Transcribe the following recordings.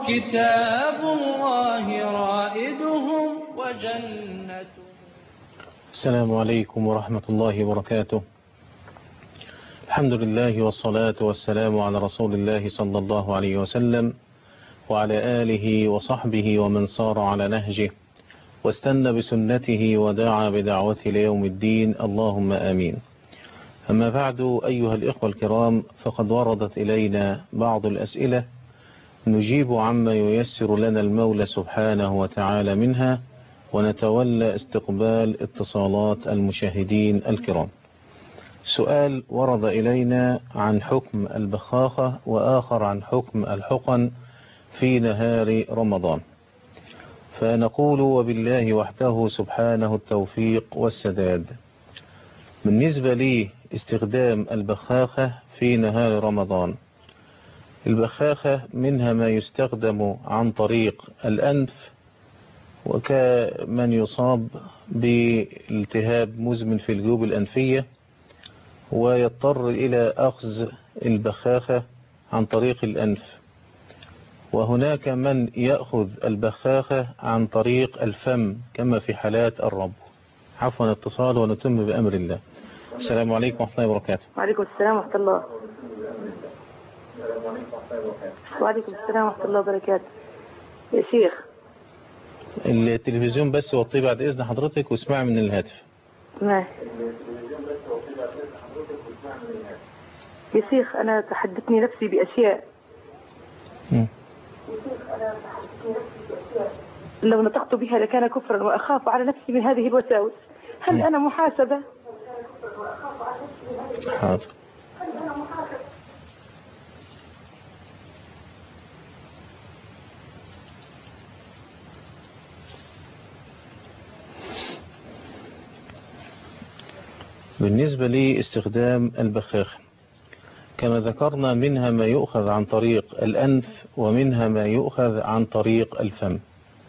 كتاب الله رائدهم وجنته السلام عليكم ورحمة الله وبركاته الحمد لله والصلاة والسلام على رسول الله صلى الله عليه وسلم وعلى آله وصحبه ومن صار على نهجه واستنى بسنته ودعا بدعوته ليوم الدين اللهم آمين أما بعد أيها الإخوة الكرام فقد وردت إلينا بعض الأسئلة نجيب عما ييسر لنا المولى سبحانه وتعالى منها ونتولى استقبال اتصالات المشاهدين الكرام سؤال ورد إلينا عن حكم البخاخة وآخر عن حكم الحقن في نهار رمضان فنقول وبالله وحده سبحانه التوفيق والسداد بالنسبة لي استخدام البخاخة في نهار رمضان البخاخة منها ما يستخدم عن طريق الأنف وكمن يصاب بالتهاب مزمن في الجيوب الأنفية ويضطر إلى أخذ البخاخة عن طريق الأنف وهناك من يأخذ البخاخة عن طريق الفم كما في حالات الرب عفوا اتصال ونتم بأمر الله السلام عليكم ورحمة الله وبركاته وعليكم السلام ورحمة الله وعليكم السلام ورحمة الله وبركاته يا شيخ التلفزيون بس وطيه بعد إذن حضرتك واسمعي من الهاتف ما يا شيخ أنا تحدثني نفسي بأشياء م. لو نطقت بها لكان كفرا وأخاف على نفسي من هذه الوساوس هل م. أنا محاسبة حاضر بالنسبة لاستخدام البخاخة كما ذكرنا منها ما يؤخذ عن طريق الأنف ومنها ما يؤخذ عن طريق الفم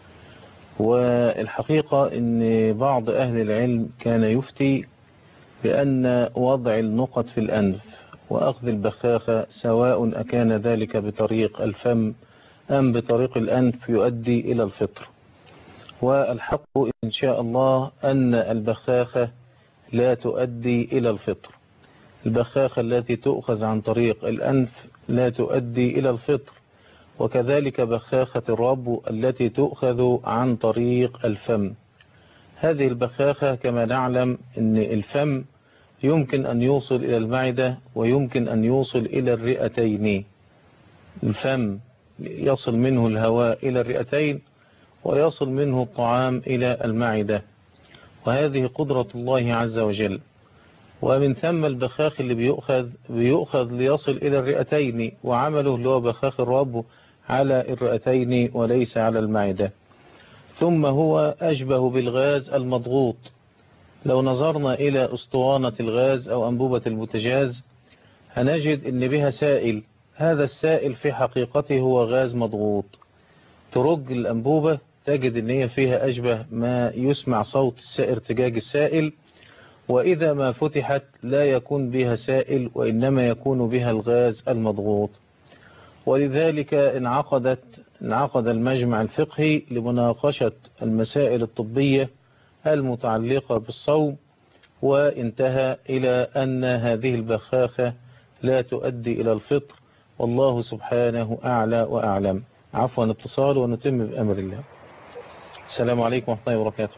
والحقيقة أن بعض أهل العلم كان يفتي بأن وضع النقط في الأنف وأخذ البخاخة سواء أكان ذلك بطريق الفم أم بطريق الأنف يؤدي إلى الفطر والحق إن شاء الله أن البخاخة لا تؤدي إلى الفطر البخاخة التي تؤخذ عن طريق الأنف لا تؤدي إلى الفطر وكذلك بخاخة الرب التي تؤخذ عن طريق الفم هذه البخاخة كما نعلم أن الفم يمكن أن يوصل إلى المعدة ويمكن أن يوصل إلى الرئتين الفم يصل منه الهواء إلى الرئتين ويصل منه الطعام إلى المعدة وهذه قدرة الله عز وجل ومن ثم البخاخ اللي بيؤخذ بيؤخذ ليصل إلى الرئتين وعمله اللي هو بخاخ الرب على الرئتين وليس على المعدة ثم هو أشبه بالغاز المضغوط لو نظرنا إلى أسطوانة الغاز أو أنبوبة البوتجاز هنجد إن بها سائل هذا السائل في حقيقته هو غاز مضغوط ترج الأنبوبة تجد إن هي فيها أشبه ما يسمع صوت ارتجاج السائل وإذا ما فتحت لا يكون بها سائل وإنما يكون بها الغاز المضغوط ولذلك انعقدت انعقد المجمع الفقهي لمناقشة المسائل الطبية المتعلقة بالصوم وانتهى إلى أن هذه البخاخة لا تؤدي إلى الفطر والله سبحانه أعلى وأعلم عفوا اتصال ونتم بأمر الله السلام عليكم ورحمة الله وبركاته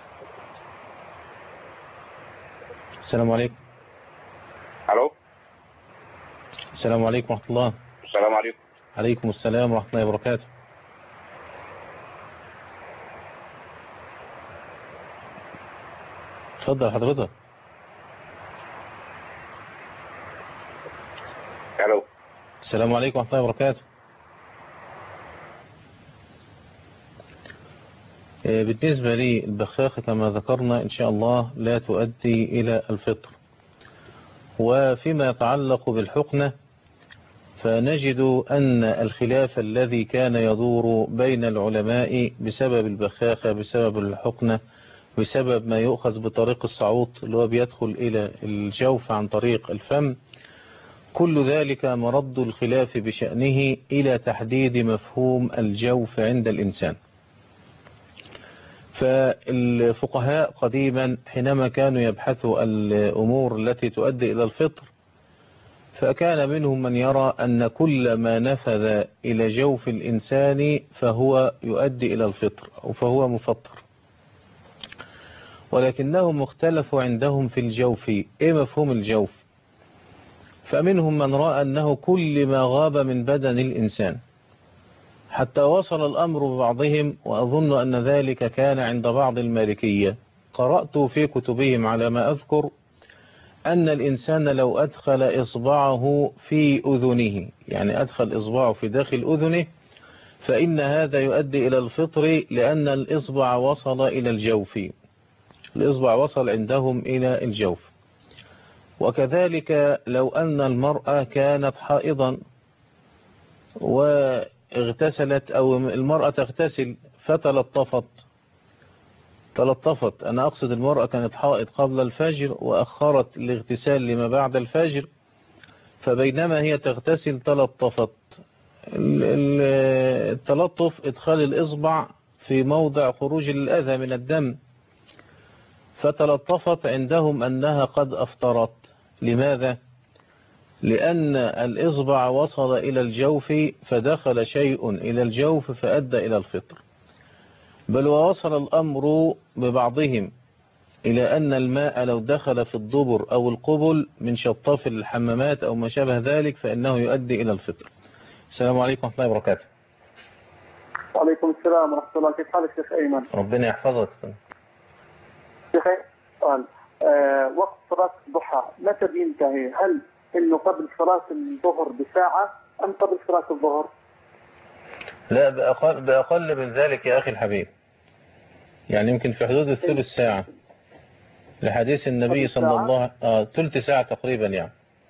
السلام عليكم الو السلام عليكم ورحمة الله السلام عليكم عليكم السلام ورحمة الله وبركاته اتفضل حضرتك الو السلام عليكم ورحمة الله وبركاته آه، بالنسبة لي البخاخة كما ذكرنا إن شاء الله لا تؤدي إلى الفطر وفيما يتعلق بالحقنة فنجد أن الخلاف الذي كان يدور بين العلماء بسبب البخاخة بسبب الحقنة بسبب ما يؤخذ بطريق الصعود اللي هو بيدخل إلى الجوف عن طريق الفم كل ذلك مرد الخلاف بشأنه إلى تحديد مفهوم الجوف عند الإنسان فالفقهاء قديما حينما كانوا يبحثوا الأمور التي تؤدي إلى الفطر فكان منهم من يرى أن كل ما نفذ إلى جوف الإنسان فهو يؤدي إلى الفطر أو فهو مفطر ولكنهم اختلفوا عندهم في الجوف إيه مفهوم الجوف فمنهم من رأى أنه كل ما غاب من بدن الإنسان حتى وصل الأمر ببعضهم وأظن أن ذلك كان عند بعض المالكية قرأت في كتبهم على ما أذكر أن الإنسان لو أدخل إصبعه في أذنه يعني أدخل إصبعه في داخل أذنه فإن هذا يؤدي إلى الفطر لأن الإصبع وصل إلى الجوف الإصبع وصل عندهم إلى الجوف وكذلك لو أن المرأة كانت حائضا واغتسلت أو المرأة تغتسل فتلطفت تلطفت أنا أقصد المرأة كانت حائض قبل الفجر وأخرت الاغتسال لما بعد الفجر فبينما هي تغتسل تلطفت التلطف إدخال الإصبع في موضع خروج الأذى من الدم فتلطفت عندهم أنها قد أفطرت لماذا؟ لأن الإصبع وصل إلى الجوف فدخل شيء إلى الجوف فأدى إلى الفطر بل ووصل الأمر ببعضهم إلى أن الماء لو دخل في الضبر أو القبل من شطاف الحمامات أو ما شابه ذلك فإنه يؤدي إلى الفطر السلام عليكم ورحمة الله وبركاته وعليكم السلام ورحمة الله كيف حالك شيخ أيمن؟ ربنا يحفظك شيخ سؤال آه وقت صلاة الضحى متى بينتهي؟ هل إنه قبل صلاة الظهر بساعة أم قبل صلاة الظهر؟ لا بأقل, بأقل من ذلك يا أخي الحبيب يعني يمكن في حدود الثلث ساعة لحديث النبي صلى الله آه ثلث ساعة تقريبا يعني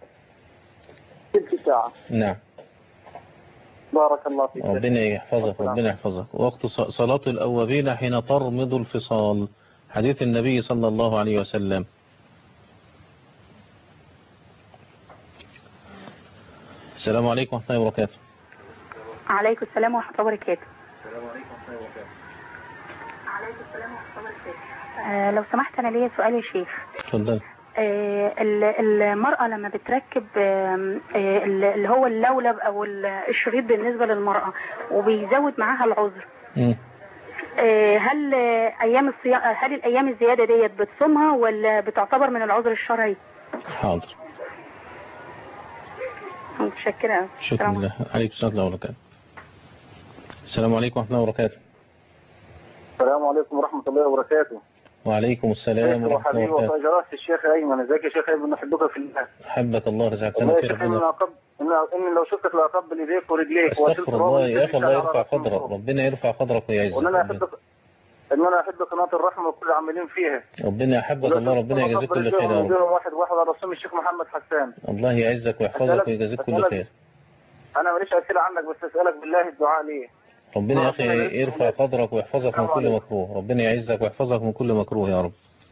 ثلث ساعة نعم بارك الله فيك ربنا يحفظك ربنا يحفظك وقت صلاة الأوابين حين ترمض الفصال حديث النبي صلى الله عليه وسلم السلام عليكم ورحمة الله وبركاته عليكم السلام ورحمة الله وبركاته آه لو سمحت أنا ليا سؤال يا شيخ اتفضل آه ال- المرأة لما بتركب آه آه اللي هو اللولب أو ال- الشريط بالنسبة للمرأة وبيزود معاها العذر مم. آه هل آه أيام الصيام هل الأيام الزيادة ديت بتصومها ولا بتعتبر من العذر الشرعي؟ حاضر متشكرة أوي. شكرا السلام لله عليكم السلام ورحمة الله وبركاته السلام عليكم ورحمة الله وبركاته السلام عليكم ورحمة الله وبركاته وعليكم السلام ورحمة الله وحبيبي وبركاته وفجرات الشيخ أيمن ازيك يا شيخ أيمن نحبك في الله حبك الله رزقك والله الله يا خير شيخ أيمن ربنا أقب إن لو شفتك لأقبل إيديك ورجليك استغفر الله يا أخي الله يرفع قدرك ربنا يرفع قدرك ويعزك وأن أنا ربنا. أحبك إن أنا أحب قناة الرحمة وكل العاملين فيها ربنا يحبك الله ربنا يجازيك كل خير يا رب رب واحد واحد على رسول الشيخ محمد حسان الله يعزك ويحفظك أسألك- ويجازيك كل أسألك- خير أنا ماليش أسئلة عنك بس أسألك بالله الدعاء ليه ربنا يا أخي يرفع قدرك ويحفظك من كل مكروه ربنا يعزك ويحفظك من كل مكروه يا رب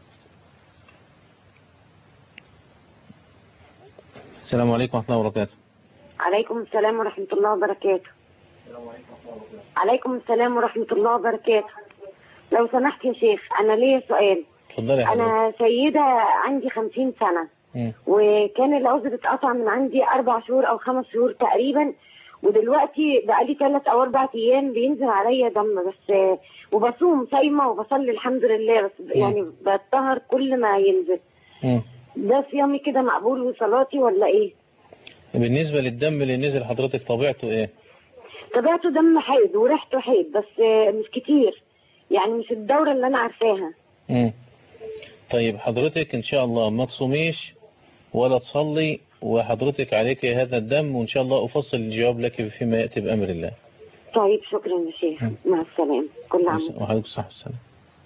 السلام عليكم ورحمة الله وبركاته عليكم السلام ورحمة الله وبركاته عليكم السلام ورحمة الله وبركاته لو سمحت يا شيخ أنا ليا سؤال اتفضلي يا حضرتك أنا سيدة عندي خمسين سنة مم. وكان العذر اتقطع من عندي أربع شهور أو خمس شهور تقريبا ودلوقتي بقالي ثلاث أو أربع أيام بينزل عليا دم بس وبصوم صايمة وبصلي الحمد لله بس يعني بتطهر كل ما ينزل مم. ده صيامي كده مقبول وصلاتي ولا إيه؟ بالنسبة للدم اللي نزل حضرتك طبيعته ايه طبيعته دم حيض وريحته حيض بس آه، مش كتير يعني مش الدورة اللي أنا عارفاها مم. طيب حضرتك ان شاء الله ما تصوميش ولا تصلي وحضرتك عليك هذا الدم وان شاء الله افصل الجواب لك فيما يأتي بأمر الله طيب شكرا يا شيخ مع السلامة كل عام وعليكم الصحة والسلام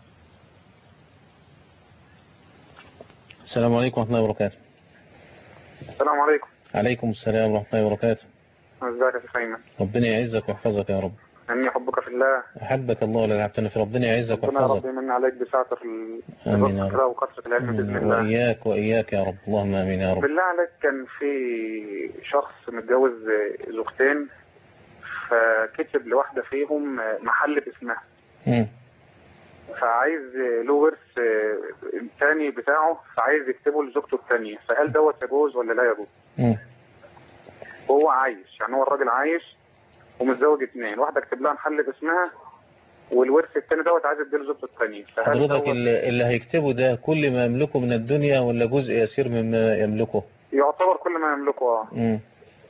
السلام عليكم ورحمة الله وبركاته السلام عليكم عليكم السلام ورحمة الله وبركاته ازيك يا شيخ أيمن ربنا يعزك ويحفظك يا رب اني احبك في الله أحبك الله ولا تعبتنا في ربنا يعزك ربنا يا رب ويحفظك يمن عليك بسعة ال- آمين يا الذكر رب وكثرة العلم بإذن آمين. الله وإياك وإياك يا رب اللهم آمين يا رب بالله عليك كان في شخص متجوز زوجتين فكتب لواحدة فيهم محل باسمها مم. فعايز له ورث تاني بتاعه فعايز يكتبه لزوجته التانية فهل دوت يجوز ولا لا يجوز؟ مم. وهو عايش يعني هو الراجل عايش ومتزوج اتنين واحدة كتب لها محل باسمها والورث التاني دوت عايز يديله زوجته التانية فهل حضرتك دوت اللي اللي هيكتبه ده كل ما يملكه من الدنيا ولا جزء يسير مما يملكه يعتبر كل ما يملكه اه مم.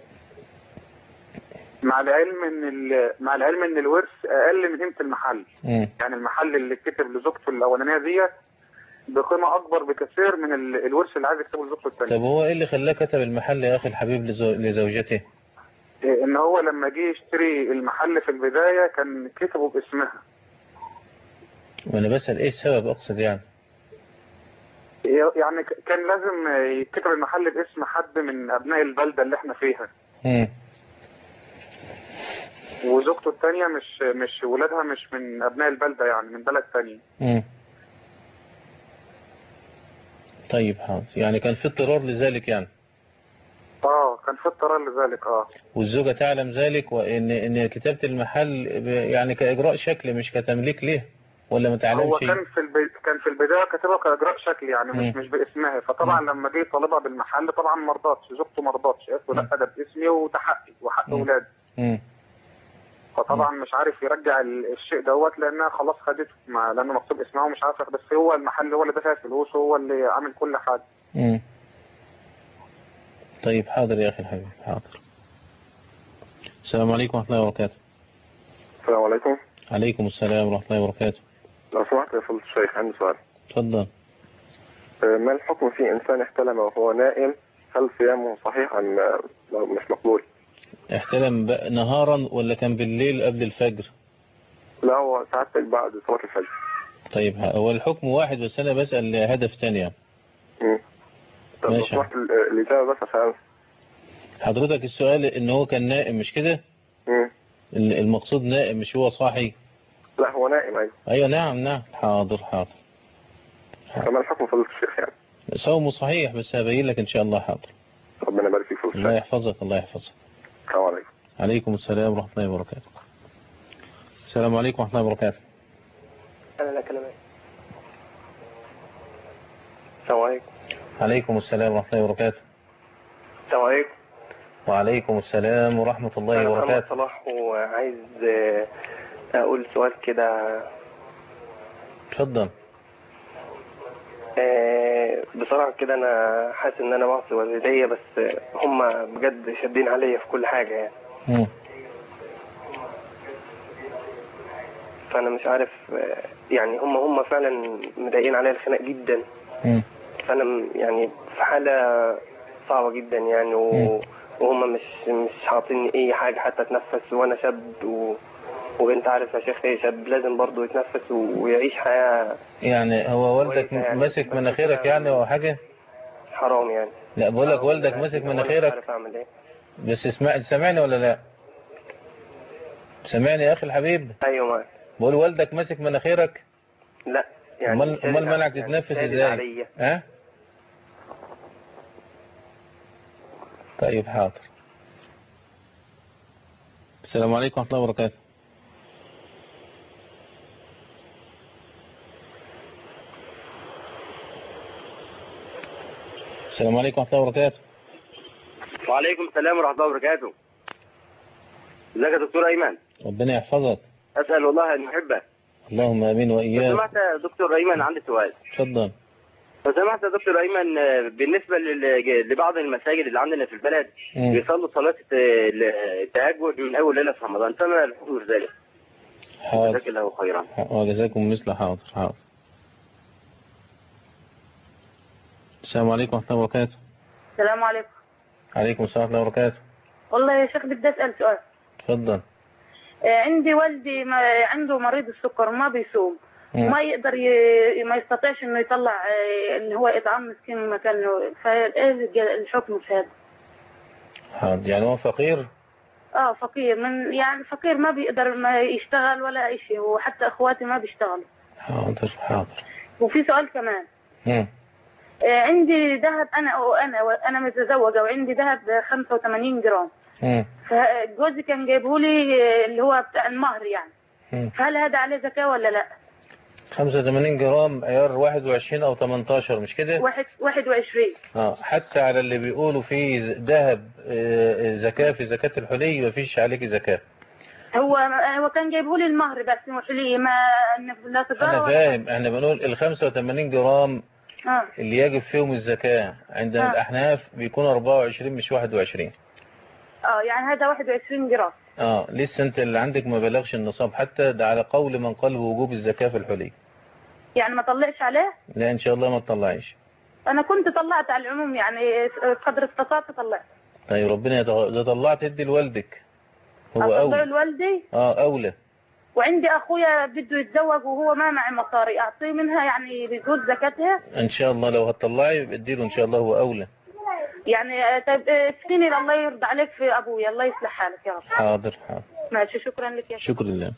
مع العلم ان ال- مع العلم ان الورث اقل من قيمه المحل مم. يعني المحل اللي اتكتب لزوجته الاولانيه ديت بقيمه اكبر بكثير من ال- الورث اللي عايز يكتبه لزوجته الثانيه طب هو ايه اللي خلاه كتب المحل يا اخي الحبيب لزو... لزوجته ان هو لما جه يشتري المحل في البدايه كان كتبه باسمها وانا بسأل ايه السبب اقصد يعني يعني ك- كان لازم يتكتب المحل باسم حد من ابناء البلده اللي احنا فيها مم. وزوجته الثانيه مش مش ولادها مش من ابناء البلده يعني من بلد ثانيه مم. طيب حاضر يعني كان في اضطرار لذلك يعني اه كان في اضطرار لذلك اه والزوجة تعلم ذلك وان ان كتابة المحل ب- يعني كاجراء شكل مش كتمليك ليه ولا ما هو تعلمش كان في البي... كان في البدايه كاتبها كاجراء شكلي يعني مش مم. مش باسمها فطبعا لما جه طالبها بالمحل طبعا ما رضتش زوجته ما رضتش قالت له لا ده باسمي وده حقي وحق مم. اولادي مم. فطبعا مش عارف يرجع ال- الشيء دوت لانها خلاص خدته مع لانه مكتوب اسمها ومش عارف بس هو المحل هو اللي دفع فلوس وهو اللي عامل كل حاجه مم. طيب حاضر يا اخي الحبيب حاضر السلام عليكم ورحمة الله وبركاته السلام عليكم عليكم السلام ورحمة الله وبركاته لو سمحت يا فضيلة الشيخ عندي سؤال اتفضل آه، ما الحكم في إنسان احتلم وهو نائم هل صيامه صحيح أم آه، مش مقبول؟ احتلم بقى نهارا ولا كان بالليل قبل الفجر لا هو ساعات بعد صلاة الفجر طيب ه- هو الحكم واحد بس انا بسأل لهدف تاني يعني. مم. طب لو ماشي. سمحت ال- آه، الإجابة بس عشان حضرتك السؤال ان هو كان نائم مش كده مم. ال- المقصود نائم مش هو صاحي لا هو نائم أيوة ايوه نعم نعم حاضر حاضر فما الحكم فضيلة الشيخ يعني صومه صحيح بس هبين لك ان شاء الله حاضر ربنا يبارك فيك فضيلة الله الشيخ يحفظك الله يحفظك السلام عليكم عليكم السلام ورحمة الله وبركاته السلام عليكم ورحمة الله وبركاته أنا لا كلام السلام عليكم عليكم السلام ورحمة الله وبركاته السلام عليكم وعليكم السلام ورحمة الله أنا محمد وبركاته صلاح وعايز آه، أقول سؤال كده اتفضل آه، بصراحة كده أنا حاسس إن أنا بعصي والديا بس آه، هم بجد شادين عليا في كل حاجة يعني مم. فأنا مش عارف آه، يعني هم هم فعلا مضايقين عليا الخناق جدا مم. فأنا م- يعني في حالة صعبة جدا يعني و... مم. وهم مش مش عاطيني أي حاجة حتى أتنفس وأنا شاب و... وأنت عارف يا شيخ إيه شاب لازم برضه يتنفس و... ويعيش حياة يعني هو والدك كويسة يعني. ماسك بس مناخيرك كده يعني او حاجة حرام يعني لا بقول لك والدك يعني ماسك وأنا مش مناخيرك عارف أعمل إيه بس اسمع سامعني ولا لا سامعني يا اخي الحبيب أيوة معاك بقول والدك ماسك مناخيرك لا يعني امال امال شادد منعك يعني تتنفس شادد ازاي عليا. ها طيب حاضر السلام عليكم ورحمة الله وبركاته السلام عليكم ورحمة الله وبركاته وعليكم السلام ورحمة الله وبركاته ازيك يا دكتور أيمن ربنا يحفظك أسأل الله أن يحبك اللهم امين لو واياك سمحت يا دكتور أيمن عندي سؤال اتفضل لو سمحت يا دكتور أيمن آه، بالنسبة لل- لبعض المساجد اللي عندنا في البلد مم. بيصلوا صلاة الت- التهجد من أول ليلة في رمضان فما الحكم في ذلك؟ حاضر جزاك الله خيرا وجزاكم مثل حاضر حاضر السلام عليكم ورحمة الله وبركاته السلام عليكم عليكم السلام ورحمة الله وبركاته والله يا شيخ بدي اسال سؤال اتفضل آه، عندي والدي ما عنده مريض السكر ما بيصوم مم. وما يقدر ي... ما يستطيعش انه يطلع آه، ان هو اطعام مسكين من مكانه فايه الج- الحكم في هذا حاضر يعني هو فقير اه فقير من يعني فقير ما بيقدر ما يشتغل ولا شيء وحتى اخواتي ما بيشتغلوا حاضر حاضر وفي سؤال كمان مم. آه عندي ذهب انا وانا وانا متزوجه وعندي ذهب 85 جرام مم. فجوزي كان جايبه لي آه، اللي هو بتاع المهر يعني مم. فهل هذا عليه زكاه ولا لا 85 جرام عيار 21 او 18 مش كده واحد 21 اه حتى على اللي بيقولوا فيه ز- ذهب آه، زكاة في زكاة الحلي مفيش عليك زكاة هو هو كان جايبه لي المهر بس محلي ما لا تجاره انا ولا فاهم احنا بنقول ال 85 جرام اه اللي يجب فيهم الزكاة عند آه. الاحناف بيكون 24 مش 21 اه يعني هذا 21 جرام اه لسه انت اللي عندك ما بلغش النصاب حتى ده على قول من قال بوجوب الزكاة في الحلي يعني ما طلعش عليه لا ان شاء الله ما تطلعيش انا كنت طلعت على العموم يعني قدر استطعت طلعت طيب ربنا يتغ... اذا طلعت ادي لوالدك هو اطلع اولى لوالدي اه اولى وعندي اخويا بده يتزوج وهو ما معي مصاري اعطيه منها يعني بجوز زكاتها ان شاء الله لو هتطلعي ادي له ان شاء الله هو اولى يعني آه، طيب آه، افنيني الله يرضى عليك في ابويا الله يصلح حالك يا رب حاضر حاضر ماشي شكرا لك يا شكرا لله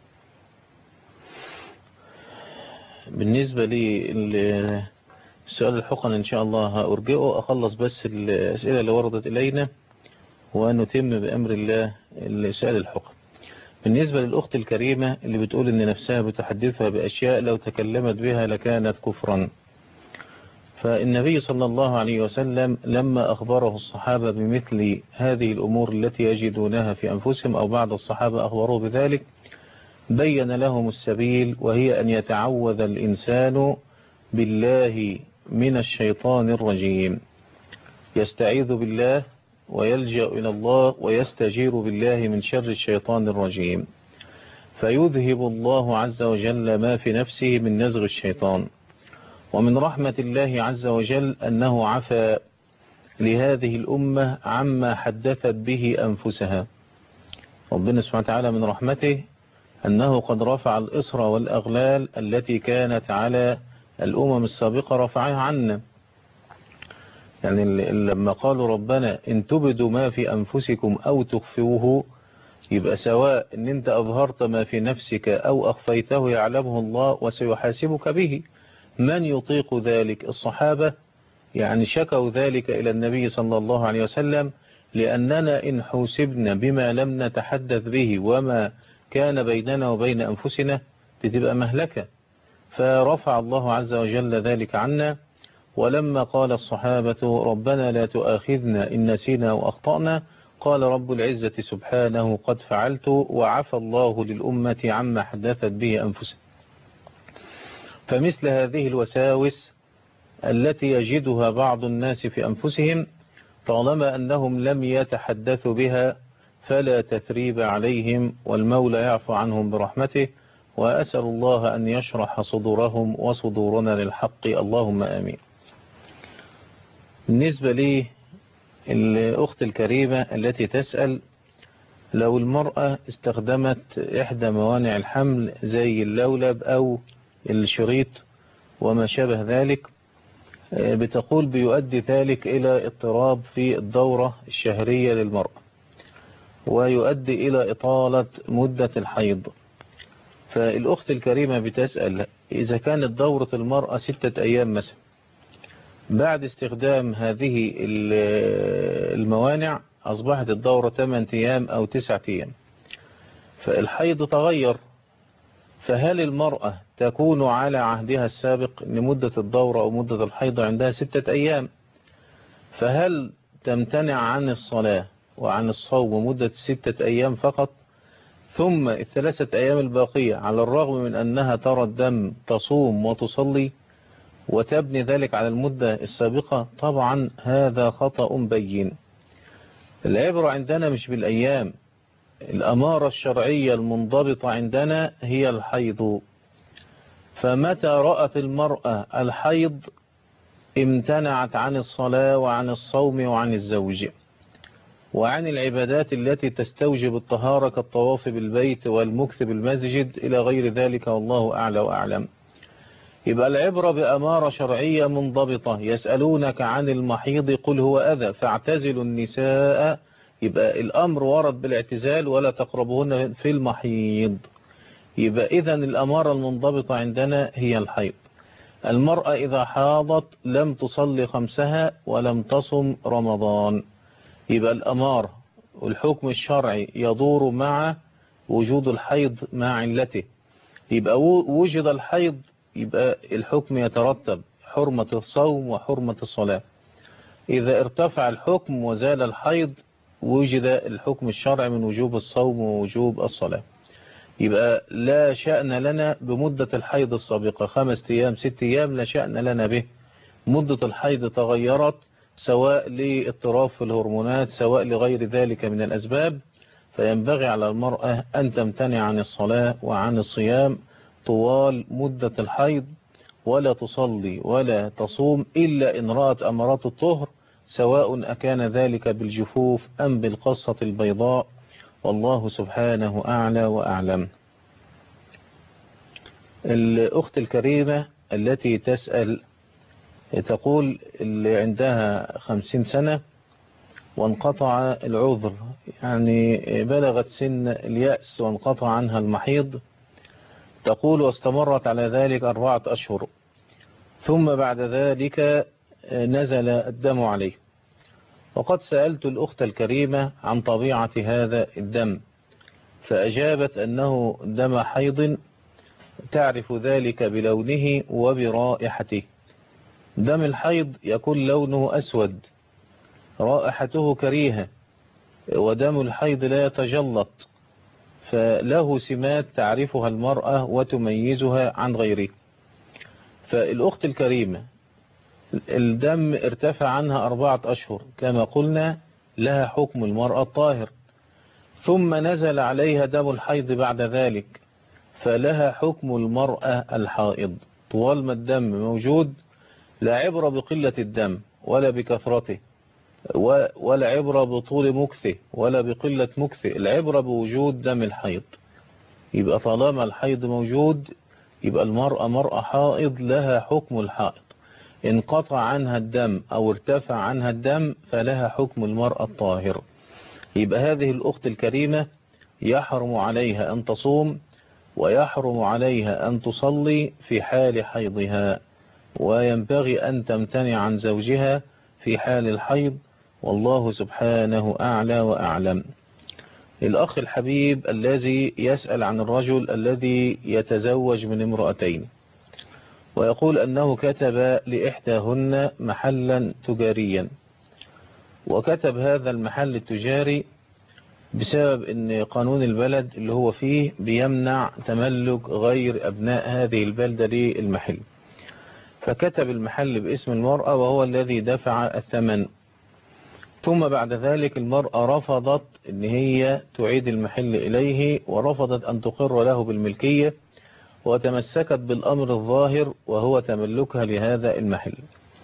بالنسبة لي سؤال الحقن إن شاء الله هأرجئه أخلص بس الأسئلة اللي وردت إلينا ونتم بأمر الله سؤال الحقن بالنسبة للأخت الكريمة اللي بتقول إن نفسها بتحدثها بأشياء لو تكلمت بها لكانت كفرا فالنبي صلى الله عليه وسلم لما أخبره الصحابة بمثل هذه الأمور التي يجدونها في أنفسهم أو بعض الصحابة أخبروه بذلك بين لهم السبيل وهي أن يتعوذ الإنسان بالله من الشيطان الرجيم يستعيذ بالله ويلجأ إلى الله ويستجير بالله من شر الشيطان الرجيم فيذهب الله عز وجل ما في نفسه من نزغ الشيطان ومن رحمة الله عز وجل أنه عفى لهذه الأمة عما حدثت به أنفسها ربنا سبحانه وتعالى من رحمته أنه قد رفع الإصر والأغلال التي كانت على الأمم السابقة رفعها عنا يعني لما قالوا ربنا إن تبدوا ما في أنفسكم أو تخفوه يبقى سواء إن أنت أظهرت ما في نفسك أو أخفيته يعلمه الله وسيحاسبك به من يطيق ذلك الصحابة يعني شكوا ذلك إلى النبي صلى الله عليه وسلم لأننا إن حوسبنا بما لم نتحدث به وما كان بيننا وبين أنفسنا بتبقى مهلكة فرفع الله عز وجل ذلك عنا ولما قال الصحابة ربنا لا تؤاخذنا إن نسينا وأخطأنا قال رب العزة سبحانه قد فعلت وعفى الله للأمة عما حدثت به أنفسها فمثل هذه الوساوس التي يجدها بعض الناس في أنفسهم طالما أنهم لم يتحدثوا بها فلا تثريب عليهم والمولى يعفو عنهم برحمته وأسأل الله أن يشرح صدورهم وصدورنا للحق اللهم آمين بالنسبة لي الأخت الكريمة التي تسأل لو المرأة استخدمت إحدى موانع الحمل زي اللولب أو الشريط وما شابه ذلك بتقول بيؤدي ذلك إلى اضطراب في الدورة الشهرية للمرأة ويؤدي إلى إطالة مدة الحيض فالأخت الكريمة بتسأل إذا كانت دورة المرأة ستة أيام مثلا بعد استخدام هذه الموانع أصبحت الدورة 8 أيام أو 9 أيام فالحيض تغير فهل المرأة تكون على عهدها السابق لمدة الدورة أو مدة الحيض عندها ستة أيام فهل تمتنع عن الصلاة وعن الصوم مدة ستة أيام فقط ثم الثلاثة أيام الباقية على الرغم من أنها ترى الدم تصوم وتصلي وتبني ذلك على المدة السابقة طبعا هذا خطأ بين العبرة عندنا مش بالأيام الأمارة الشرعية المنضبطة عندنا هي الحيض فمتى رأت المرأة الحيض امتنعت عن الصلاة وعن الصوم وعن الزوج وعن العبادات التي تستوجب الطهارة كالطواف بالبيت والمكث بالمسجد إلى غير ذلك والله أعلى وأعلم يبقى العبرة بأمارة شرعية منضبطة يسألونك عن المحيض قل هو أذى فاعتزلوا النساء يبقى الأمر ورد بالاعتزال ولا تقربهن في المحيض يبقى إذا الأمارة المنضبطة عندنا هي الحيض المرأة إذا حاضت لم تصلي خمسها ولم تصم رمضان يبقى الأمارة والحكم الشرعي يدور مع وجود الحيض مع علته يبقى وجد الحيض يبقى الحكم يترتب حرمة الصوم وحرمة الصلاة إذا ارتفع الحكم وزال الحيض وجد الحكم الشرعي من وجوب الصوم ووجوب الصلاة يبقى لا شأن لنا بمدة الحيض السابقة خمس أيام ست أيام لا شأن لنا به مدة الحيض تغيرت سواء لاضطراب في الهرمونات سواء لغير ذلك من الأسباب فينبغي على المرأة أن تمتنع عن الصلاة وعن الصيام طوال مدة الحيض ولا تصلي ولا تصوم إلا إن رأت أمرات الطهر سواء أكان ذلك بالجفوف أم بالقصة البيضاء والله سبحانه أعلى وأعلم الأخت الكريمة التي تسأل تقول اللي عندها خمسين سنة وانقطع العذر يعني بلغت سن اليأس وانقطع عنها المحيض تقول واستمرت على ذلك أربعة أشهر ثم بعد ذلك نزل الدم عليه وقد سألت الأخت الكريمة عن طبيعة هذا الدم فأجابت أنه دم حيض تعرف ذلك بلونه وبرائحته دم الحيض يكون لونه أسود رائحته كريهة ودم الحيض لا يتجلط فله سمات تعرفها المرأة وتميزها عن غيره فالأخت الكريمة الدم ارتفع عنها أربعة أشهر كما قلنا لها حكم المرأة الطاهر ثم نزل عليها دم الحيض بعد ذلك فلها حكم المرأة الحائض طوال ما الدم موجود لا عبرة بقلة الدم ولا بكثرته ولا عبرة بطول مكثه ولا بقلة مكثه العبرة بوجود دم الحيض يبقى طالما الحيض موجود يبقى المرأة مرأة حائض لها حكم الحائض انقطع عنها الدم أو ارتفع عنها الدم فلها حكم المرأة الطاهر يبقى هذه الأخت الكريمة يحرم عليها أن تصوم ويحرم عليها أن تصلي في حال حيضها وينبغي أن تمتنع عن زوجها في حال الحيض والله سبحانه أعلى وأعلم الأخ الحبيب الذي يسأل عن الرجل الذي يتزوج من امرأتين ويقول أنه كتب لإحداهن محلا تجاريا وكتب هذا المحل التجاري بسبب أن قانون البلد اللي هو فيه بيمنع تملك غير أبناء هذه البلدة للمحل فكتب المحل باسم المرأة وهو الذي دفع الثمن ثم بعد ذلك المرأة رفضت ان هي تعيد المحل اليه ورفضت ان تقر له بالملكية وتمسكت بالامر الظاهر وهو تملكها لهذا المحل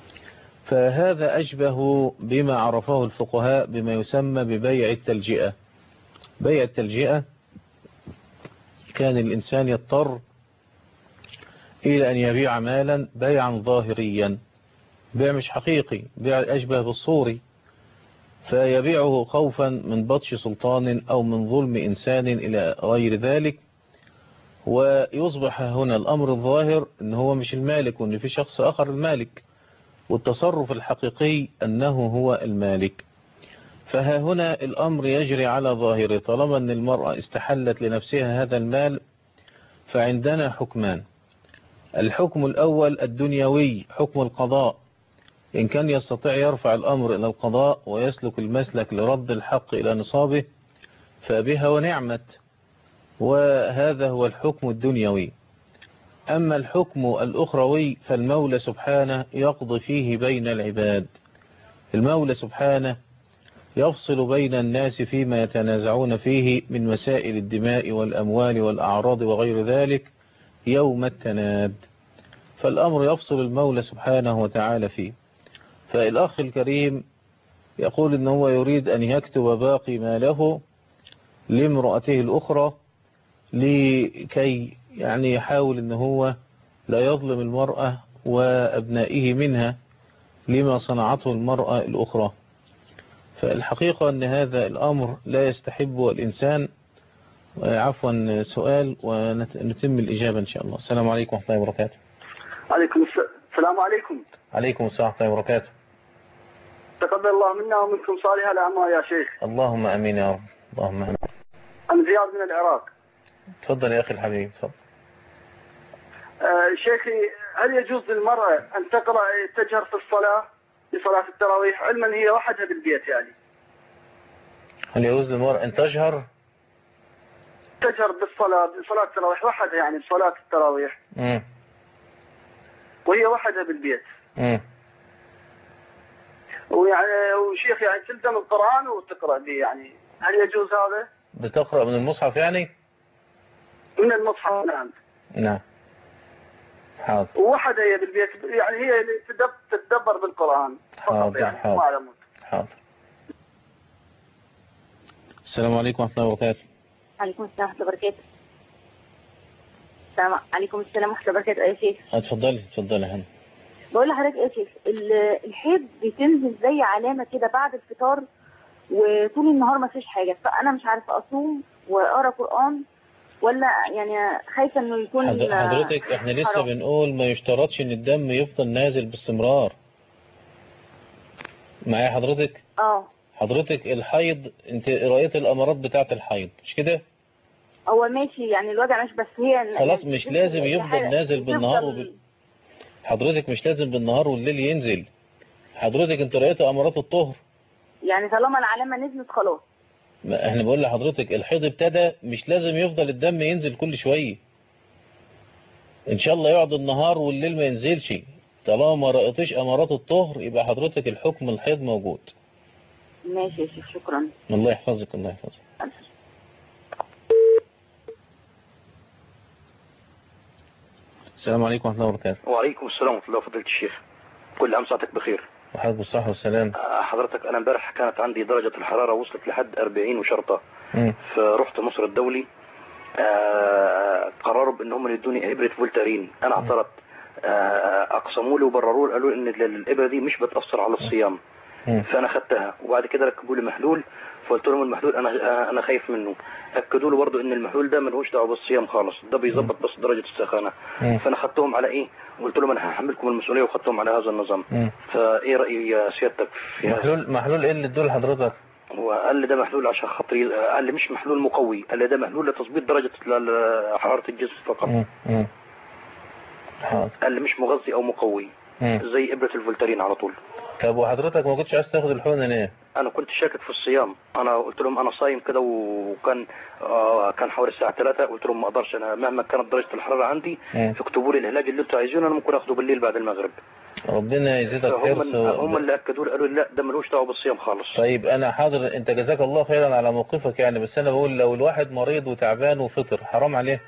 فهذا اشبه بما عرفه الفقهاء بما يسمى ببيع التلجئة بيع التلجئة كان الانسان يضطر الى ان يبيع مالا بيعا ظاهريا بيع مش حقيقي بيع اشبه بالصوري فيبيعه خوفا من بطش سلطان أو من ظلم إنسان إلى غير ذلك ويصبح هنا الأمر الظاهر أن هو مش المالك وأن في شخص آخر المالك والتصرف الحقيقي أنه هو المالك فها هنا الأمر يجري على ظاهره طالما أن المرأة استحلت لنفسها هذا المال فعندنا حكمان الحكم الأول الدنيوي حكم القضاء إن كان يستطيع يرفع الأمر إلى القضاء ويسلك المسلك لرد الحق إلى نصابه فبها ونعمت وهذا هو الحكم الدنيوي أما الحكم الأخروي فالمولى سبحانه يقضي فيه بين العباد المولى سبحانه يفصل بين الناس فيما يتنازعون فيه من مسائل الدماء والأموال والأعراض وغير ذلك يوم التناد فالأمر يفصل المولى سبحانه وتعالى فيه فالأخ الكريم يقول إن هو يريد أن يكتب باقي ماله لامرأته الأخرى لكي يعني يحاول إن هو لا يظلم المرأة وأبنائه منها لما صنعته المرأة الأخرى فالحقيقة أن هذا الأمر لا يستحبه الإنسان آه، عفوا سؤال ونتم الإجابة إن شاء الله السلام عليكم ورحمة الله وبركاته عليكم الس- السلام عليكم عليكم السلام ورحمة الله وبركاته تقبل الله منا ومنكم صالح الأعمال يا شيخ اللهم أمين يا رب اللهم أمين أنا زياد من العراق تفضل يا أخي الحبيب تفضل آه شيخي هل يجوز للمرأة أن تقرأ تجهر في الصلاة في صلاة التراويح علما هي وحدها بالبيت يعني هل يجوز للمرأة أن تجهر تجهر بالصلاة صلاة التراويح وحدها يعني صلاة التراويح مم. وهي وحدها بالبيت مم. ويعني وشيخ يعني تلزم القرآن وتقرأ به يعني هل يجوز هذا؟ بتقرأ من المصحف يعني من المصحف نعم نعم حاضر ووحدها هي بالبيت يعني هي اللي تدب- تتدبر بالقرآن فقط حاضر يعني حاضر ما على حاضر السلام عليكم ورحمة الله وبركاته عليكم السلام ورحمة الله وبركاته السلام عليكم السلام ورحمة الله وبركاته يا شيخ اتفضلي اتفضلي يا هنا بقول لحضرتك ايه يا شيخ ال- الحيض بتنزل زي علامة كده بعد الفطار وطول النهار ما فيش حاجة فأنا مش عارفة أصوم وأقرأ قرآن ولا يعني خايفة إنه يكون حض- حضرتك احنا لسه حرام. بنقول ما يشترطش ان الدم يفضل نازل باستمرار معايا حضرتك اه حضرتك الحيض انت قرأت الامارات بتاعت الحيض مش كده هو ماشي يعني الوجع ماشي بس هي خلاص مش لازم هي يفضل حاجة- نازل بالنهار يفضل- وبال... حضرتك مش لازم بالنهار والليل ينزل حضرتك انت قرأت امارات الطهر يعني طالما العلامة نزلت خلاص ما احنا بقول لحضرتك الحيض ابتدى مش لازم يفضل الدم ينزل كل شوية ان شاء الله يقعد النهار والليل ما ينزلش طالما ما رأيتش امارات الطهر يبقى حضرتك الحكم الحيض موجود ماشي يا شيخ شكرا الله يحفظك الله يحفظك السلام عليكم ورحمة الله وبركاته وعليكم السلام ورحمة الله وفضيلة الشيخ كل عام ساعتك بخير وحضرتك بالصحة والسلام آه، حضرتك أنا امبارح كانت عندي درجة الحرارة وصلت لحد 40 وشرطة مم. فرحت مصر الدولي آه، قرروا بان هم يدوني ابره فولتارين انا اعترضت آه، اقسموا لي وبرروا لي قالوا ان ال- الابره دي مش بتاثر على الصيام مم. فانا خدتها وبعد كده ركبوا لي محلول فقلت لهم المحلول انا آه، انا خايف منه اكدوا لي برضه ان المحلول ده ملوش دعوه بالصيام خالص ده بيظبط بس درجه السخانه مم. فانا خدتهم على ايه وقلت لهم انا هحملكم المسؤوليه وخدتهم على هذا النظام مم. فايه راي يا سيادتك في هذا محلول محلول ايه اللي ادوه لحضرتك وقال لي ده محلول عشان خاطري قال لي مش محلول مقوي قال لي ده محلول لتظبيط درجة ال- ال- حرارة الجسم فقط مم. مم. حاضر قال لي مش مغذي او مقوي مم. زي ابرة الفولتارين على طول طب وحضرتك ما كنتش عايز تاخد الحقنة ليه؟ انا كنت شاكك في الصيام انا قلت لهم انا صايم كده وكان آه كان حوالي الساعه 3 قلت لهم ما اقدرش انا مهما كانت درجه الحراره عندي مم. اكتبوا لي العلاج اللي انتوا عايزينه انا ممكن اخده بالليل بعد المغرب ربنا يزيدك فهم حرص و- هم اللي اكدوا لي قالوا لي لا ده ملوش دعوه بالصيام خالص طيب انا حاضر انت جزاك الله خيرا على موقفك يعني بس انا بقول لو الواحد مريض وتعبان وفطر حرام عليه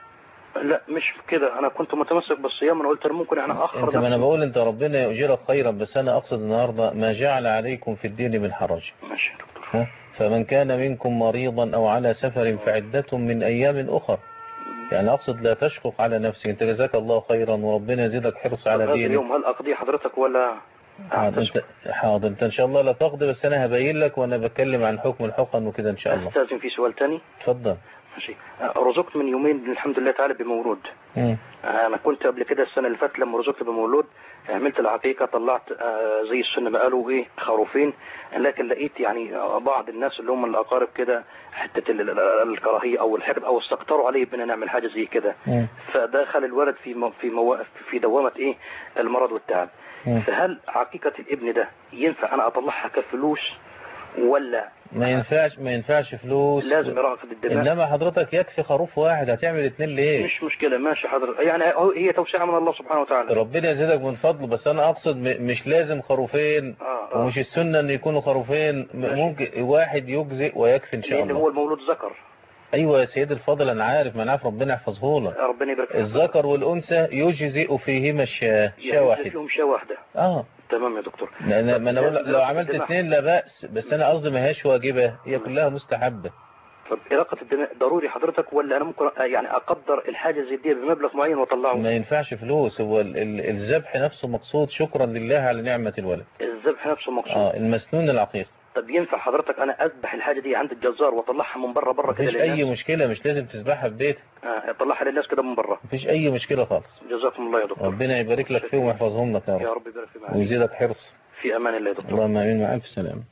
لا مش كده انا كنت متمسك بالصيام انا قلت أنا ممكن انا اخر انت ما انا نفسي. بقول انت ربنا يؤجرك خيرا بس انا اقصد النهارده ما جعل عليكم في الدين من حرج ماشي ها؟ فمن كان منكم مريضا او على سفر فعدة من ايام اخر يعني اقصد لا تشقق على نفسك انت جزاك الله خيرا وربنا يزيدك حرص على هذا دينك اليوم هل اقضي حضرتك ولا حاضر انت حاضر انت ان شاء الله لا تقضي بس انا هبين لك وانا بتكلم عن حكم الحقن وكده ان شاء الله استاذن في سؤال تاني اتفضل ماشي آه، رزقت من يومين الحمد لله تعالى بمولود مم. آه، انا كنت قبل كده السنه اللي فاتت لما رزقت بمولود عملت العقيقه طلعت آه، زي السنه ما قالوا ايه خروفين لكن لقيت يعني آه، بعض الناس اللي هم الاقارب كده حته ال- ال- الكراهيه او الحقد او استكتروا علي بان نعمل حاجه زي كده مم. فدخل الولد في مو- في مو... في دوامه ايه المرض والتعب مم. فهل عقيقه الابن ده ينفع انا اطلعها كفلوس ولا ما ينفعش ما ينفعش فلوس لازم يراقب الدماء انما حضرتك يكفي خروف واحد هتعمل اتنين ليه مش مشكلة ماشي حضرتك يعني هو- هي توسعة من الله سبحانه وتعالى ربنا يزيدك من فضله بس انا اقصد م- مش لازم خروفين آه. ومش السنة ان يكونوا خروفين م- ممكن واحد يجزئ ويكفي ان شاء لأن الله هو المولود ذكر ايوه يا سيدي الفاضل انا عارف ما انا عارف ربنا يحفظه لك ربنا يبارك فيك. الذكر والانثى يجزئ فيهما الشاة شاة يعني واحدة فيهم شاة واحدة اه تمام يا دكتور ما انا ما انا بقول لك لو إراقة عملت الدماء. اتنين لا بأس بس انا قصدي ما هياش واجبة هي كلها مستحبة طب إراقة الدماء ضروري حضرتك ولا أنا ممكن أ- يعني أقدر الحاجة زي دي بمبلغ معين وأطلعه ما ينفعش فلوس هو ال- ال- الذبح نفسه مقصود شكرا لله على نعمة الولد الذبح نفسه مقصود اه المسنون العقيق طب ينفع حضرتك انا اذبح الحاجه دي عند الجزار واطلعها من بره بره كده مفيش للناس اي مشكلة مش لازم تذبحها في بيتك آه، اطلعها للناس كده من بره مفيش اي مشكلة خالص جزاكم الله يا دكتور ربنا يبارك لك فيهم ويحفظهم لك يا يا رب رب يبارك فيك ويزيدك حرص في امان الله يا دكتور اللهم امين مع الف سلامة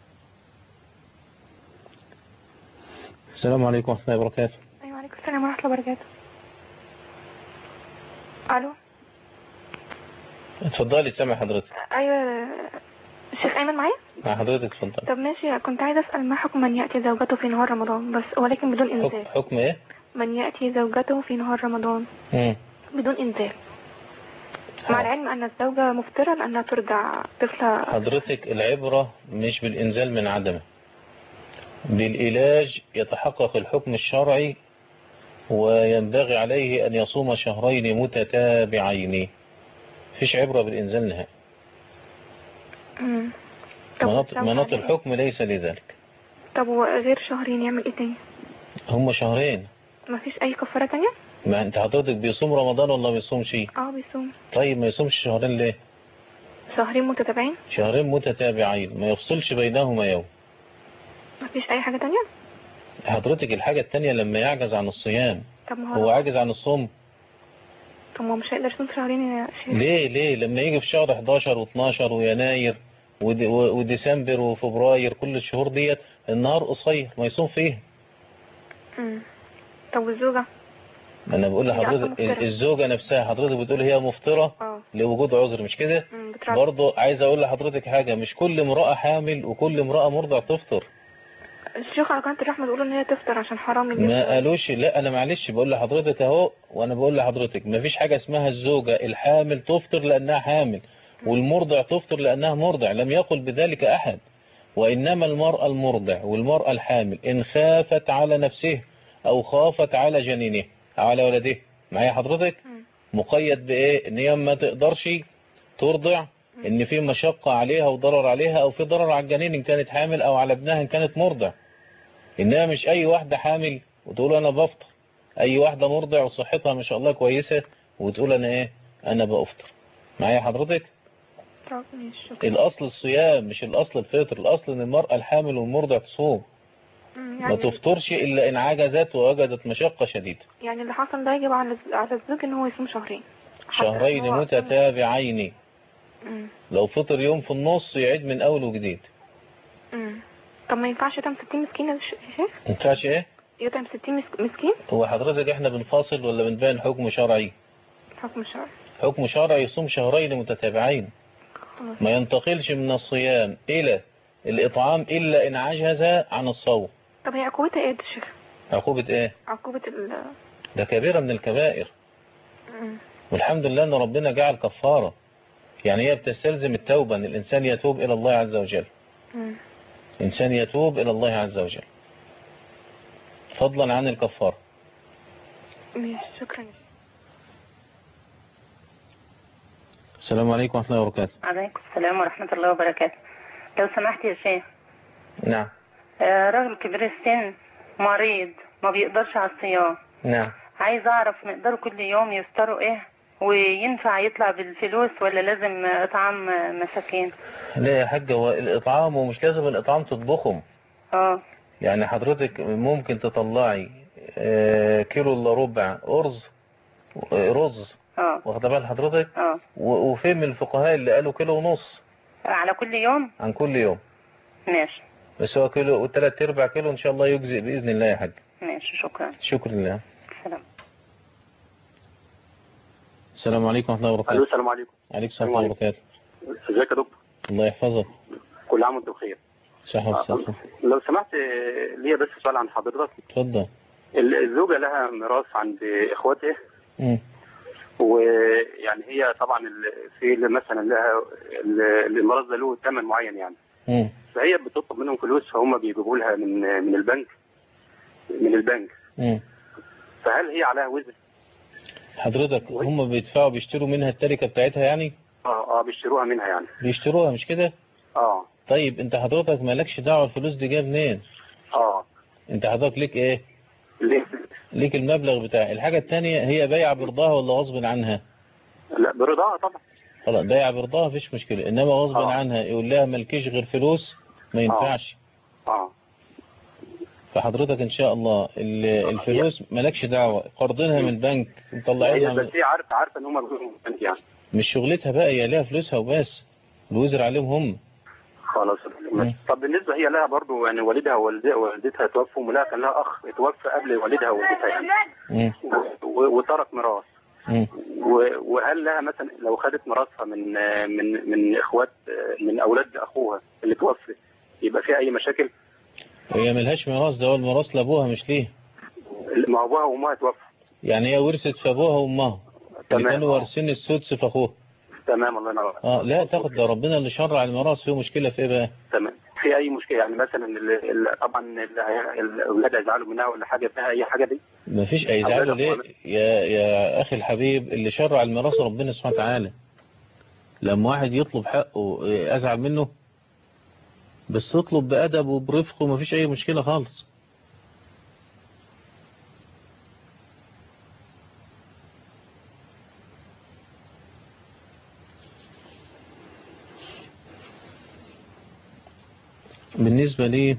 السلام عليكم ورحمة الله وبركاته ايوه عليكم السلام ورحمه الله وبركاته الو اتفضلي سامع حضرتك ايوه الشيخ ايمن معايا مع حضرتك اتفضلي طب ماشي كنت عايزه اسال ما حكم من ياتي زوجته في نهار رمضان بس ولكن بدون حكم, انزال حكم ايه من ياتي زوجته في نهار رمضان مم. بدون انزال مع العلم ان الزوجه مفترة لانها ترضع طفلة حضرتك العبرة مش بالإنزال من عدمه بالعلاج يتحقق الحكم الشرعي وينبغي عليه أن يصوم شهرين متتابعين فيش عبرة بالإنزال نهائي مم. مناط, مناط الحكم ليس لذلك طب وغير شهرين يعمل ايه تاني هم شهرين مفيش اي كفارة تانية ما انت حضرتك بيصوم رمضان ولا بيصوم شيء اه بيصوم طيب ما يصومش شهرين ليه شهرين متتابعين شهرين متتابعين ما يفصلش بينهما يوم مفيش اي حاجة تانية حضرتك الحاجة التانية لما يعجز عن الصيام طب ما هو عاجز عن الصوم طب ما هو مش هيقدر يصوم شهرين يا شيخ ليه ليه لما يجي في شهر 11 و12 ويناير ود- و- وديسمبر وفبراير كل الشهور ديت النهار قصير ما يصوم فيه مم. طب والزوجة ما انا بقول هي أصلاً لحضرتك مفطرة. الزوجة نفسها حضرتك بتقول هي مفطرة اه لوجود عذر مش كده مم، بتراعي. برضه عايز اقول لحضرتك حاجة مش كل امرأة حامل وكل امرأة مرضع تفطر الشيخ على قناة الرحمة بيقولوا ان هي تفطر عشان حرام يجيب ما قالوش لا انا معلش بقول لحضرتك اهو وانا بقول لحضرتك ما فيش حاجة اسمها الزوجة الحامل تفطر لانها حامل والمرضع تفطر لانها مرضع لم يقل بذلك احد وانما المرأة المرضع والمرأة الحامل ان خافت على نفسه او خافت على جنينه او على ولده معايا حضرتك مقيد بايه ان هي ما تقدرش ترضع ان في مشقة عليها وضرر عليها او في ضرر على الجنين ان كانت حامل او على ابنها ان كانت مرضع انها مش اي واحدة حامل وتقول انا بفطر اي واحدة مرضع وصحتها ما شاء الله كويسة وتقول انا ايه انا بفطر معايا حضرتك طب ماشي شكرا الاصل الصيام مش الاصل الفطر الاصل ان المرأة الحامل والمرضع تصوم مم، ما يعني تفطرش الا ان عجزت ووجدت مشقة شديدة يعني اللي حصل ده يجب على على الزوج ان هو يصوم شهرين حتى شهرين هو- متتابعين مم. لو فطر يوم في النص يعيد من اول وجديد مم. طب ما ينفعش يطعم 60 مسكين يا ش- يا شيخ ما ينفعش ايه يطعم 60 مس- مسكين هو حضرتك احنا بنفاصل ولا بنبين حكم شرعي حكم شرعي حكم شرعي يصوم شهرين متتابعين خلاص ما ينتقلش من الصيام إلى الإطعام إلا إن عجز عن الصوم طب هي عقوبتها ايه يا شيخ عقوبة إيه؟ عقوبة ال ده كبيرة من الكبائر مم. والحمد لله أن ربنا جعل كفارة يعني هي بتستلزم التوبة أن الإنسان يتوب إلى الله عز وجل مم. الإنسان يتوب إلى الله عز وجل فضلا عن الكفارة ماشي شكرا السلام عليكم ورحمة الله وبركاته عليكم السلام ورحمة الله وبركاته لو سمحت يا شيخ نعم آه، راجل كبير السن مريض ما بيقدرش على الصيام نعم عايز اعرف مقداره كل يوم يفطروا ايه وينفع يطلع بالفلوس ولا لازم اطعام مساكين لا يا حاج هو الإطعام ومش لازم الإطعام تطبخهم اه يعني حضرتك ممكن تطلعي آه، كيلو الا ربع أرز آه، رز اه واخده بال حضرتك اه و- وفي من الفقهاء اللي قالوا كيلو ونص على كل يوم عن كل يوم ماشي بس هو كيلو وثلاث ارباع كيلو ان شاء الله يجزئ باذن الله يا حاج ماشي شكرا شكرا لله سلام السلام عليكم ورحمه الله الو وبركاته السلام عليكم عليكم السلام ورحمه الله وبركاته ازيك يا دكتور الله يحفظك كل عام وانت بخير صحة وسلامة لو سمحت آه، ليا بس سؤال عن حضرتك اتفضل ال- الزوجه لها ميراث عند اخواتها مم. ويعني هي طبعا ال- في اللي مثلا لها ال- الميراث ده له ثمن معين يعني مم. فهي بتطلب منهم فلوس فهم بيجيبوا لها من من البنك من البنك مم. فهل هي عليها وزن؟ حضرتك هم بيدفعوا بيشتروا منها التركة بتاعتها يعني اه اه بيشتروها منها يعني بيشتروها مش كده اه طيب انت حضرتك مالكش دعوة الفلوس دي جايه منين اه انت حضرتك ليك ايه ليه؟ ليك المبلغ بتاع الحاجة التانية هي بايعة برضاها ولا غصب عنها لا برضاها طبعا خلاص بايعة برضاها مفيش مشكلة انما غصب آه. عنها يقول لها مالكيش غير فلوس ما ينفعش اه فحضرتك ان شاء الله ال- الفلوس مالكش دعوة قرضينها من بنك هي مطلعينها بس من- هي عارفه عارفه ان هم بيقولوا انت يعني مش شغلتها بقى هي ليها فلوسها وبس الوزر عليهم هم خلاص ماشي. طب بالنسبه هي لها برضو يعني والدها ووالدها ووالدتها توفوا ولها كان لها اخ اتوفى قبل والدها ووالدتها يعني مم. و- وترك ميراث مم. و- وهل لها مثلا لو خدت ميراثها من من من اخوات من اولاد اخوها اللي توفى يبقى فيها اي مشاكل هي ملهاش ميراث ده هو الميراث لابوها مش ليه ما ابوها وامها توفى يعني هي ورثت في ابوها وامها اللي تمام. كانوا وارثين السدس في اخوها تمام الله ينور اه لا تاخد ده ربنا اللي شرع الميراث فيه مشكلة في ايه بقى تمام في اي مشكله يعني مثلا ال- ال- طبعا ال- الاولاد هيزعلوا منها ولا حاجه فيها اي حاجه دي ما فيش هيزعلوا ليه يا يا اخي الحبيب اللي شرع الميراث ربنا سبحانه وتعالى لما واحد يطلب حقه إيه، ازعل منه بس تطلب بأدب وبرفق وما فيش اي مشكلة خالص بالنسبة لي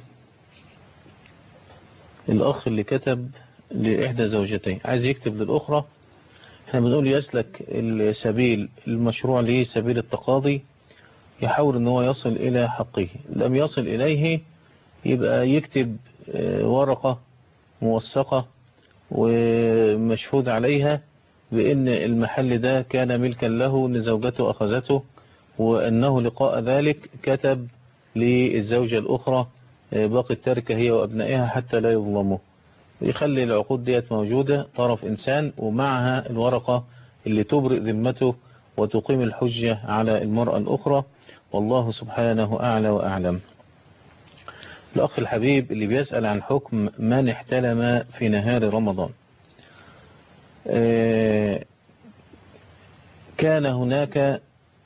الأخ اللي كتب لإحدى زوجتين عايز يكتب للأخرى احنا بنقول يسلك السبيل المشروع ليه سبيل التقاضي يحاول ان هو يصل إلى حقه لم يصل إليه يبقى يكتب آه، ورقة موثقة ومشهود عليها بأن المحل ده كان ملكا له ان زوجته أخذته وأنه لقاء ذلك كتب للزوجة الأخرى آه، باقي التركة هي وأبنائها حتى لا يظلموا يخلي العقود ديت موجودة طرف إنسان ومعها الورقة اللي تبرئ ذمته وتقيم الحجة على المرأة الأخرى والله سبحانه أعلى وأعلم الأخ الحبيب اللي بيسأل عن حكم من احتلم في نهار رمضان آه، كان هناك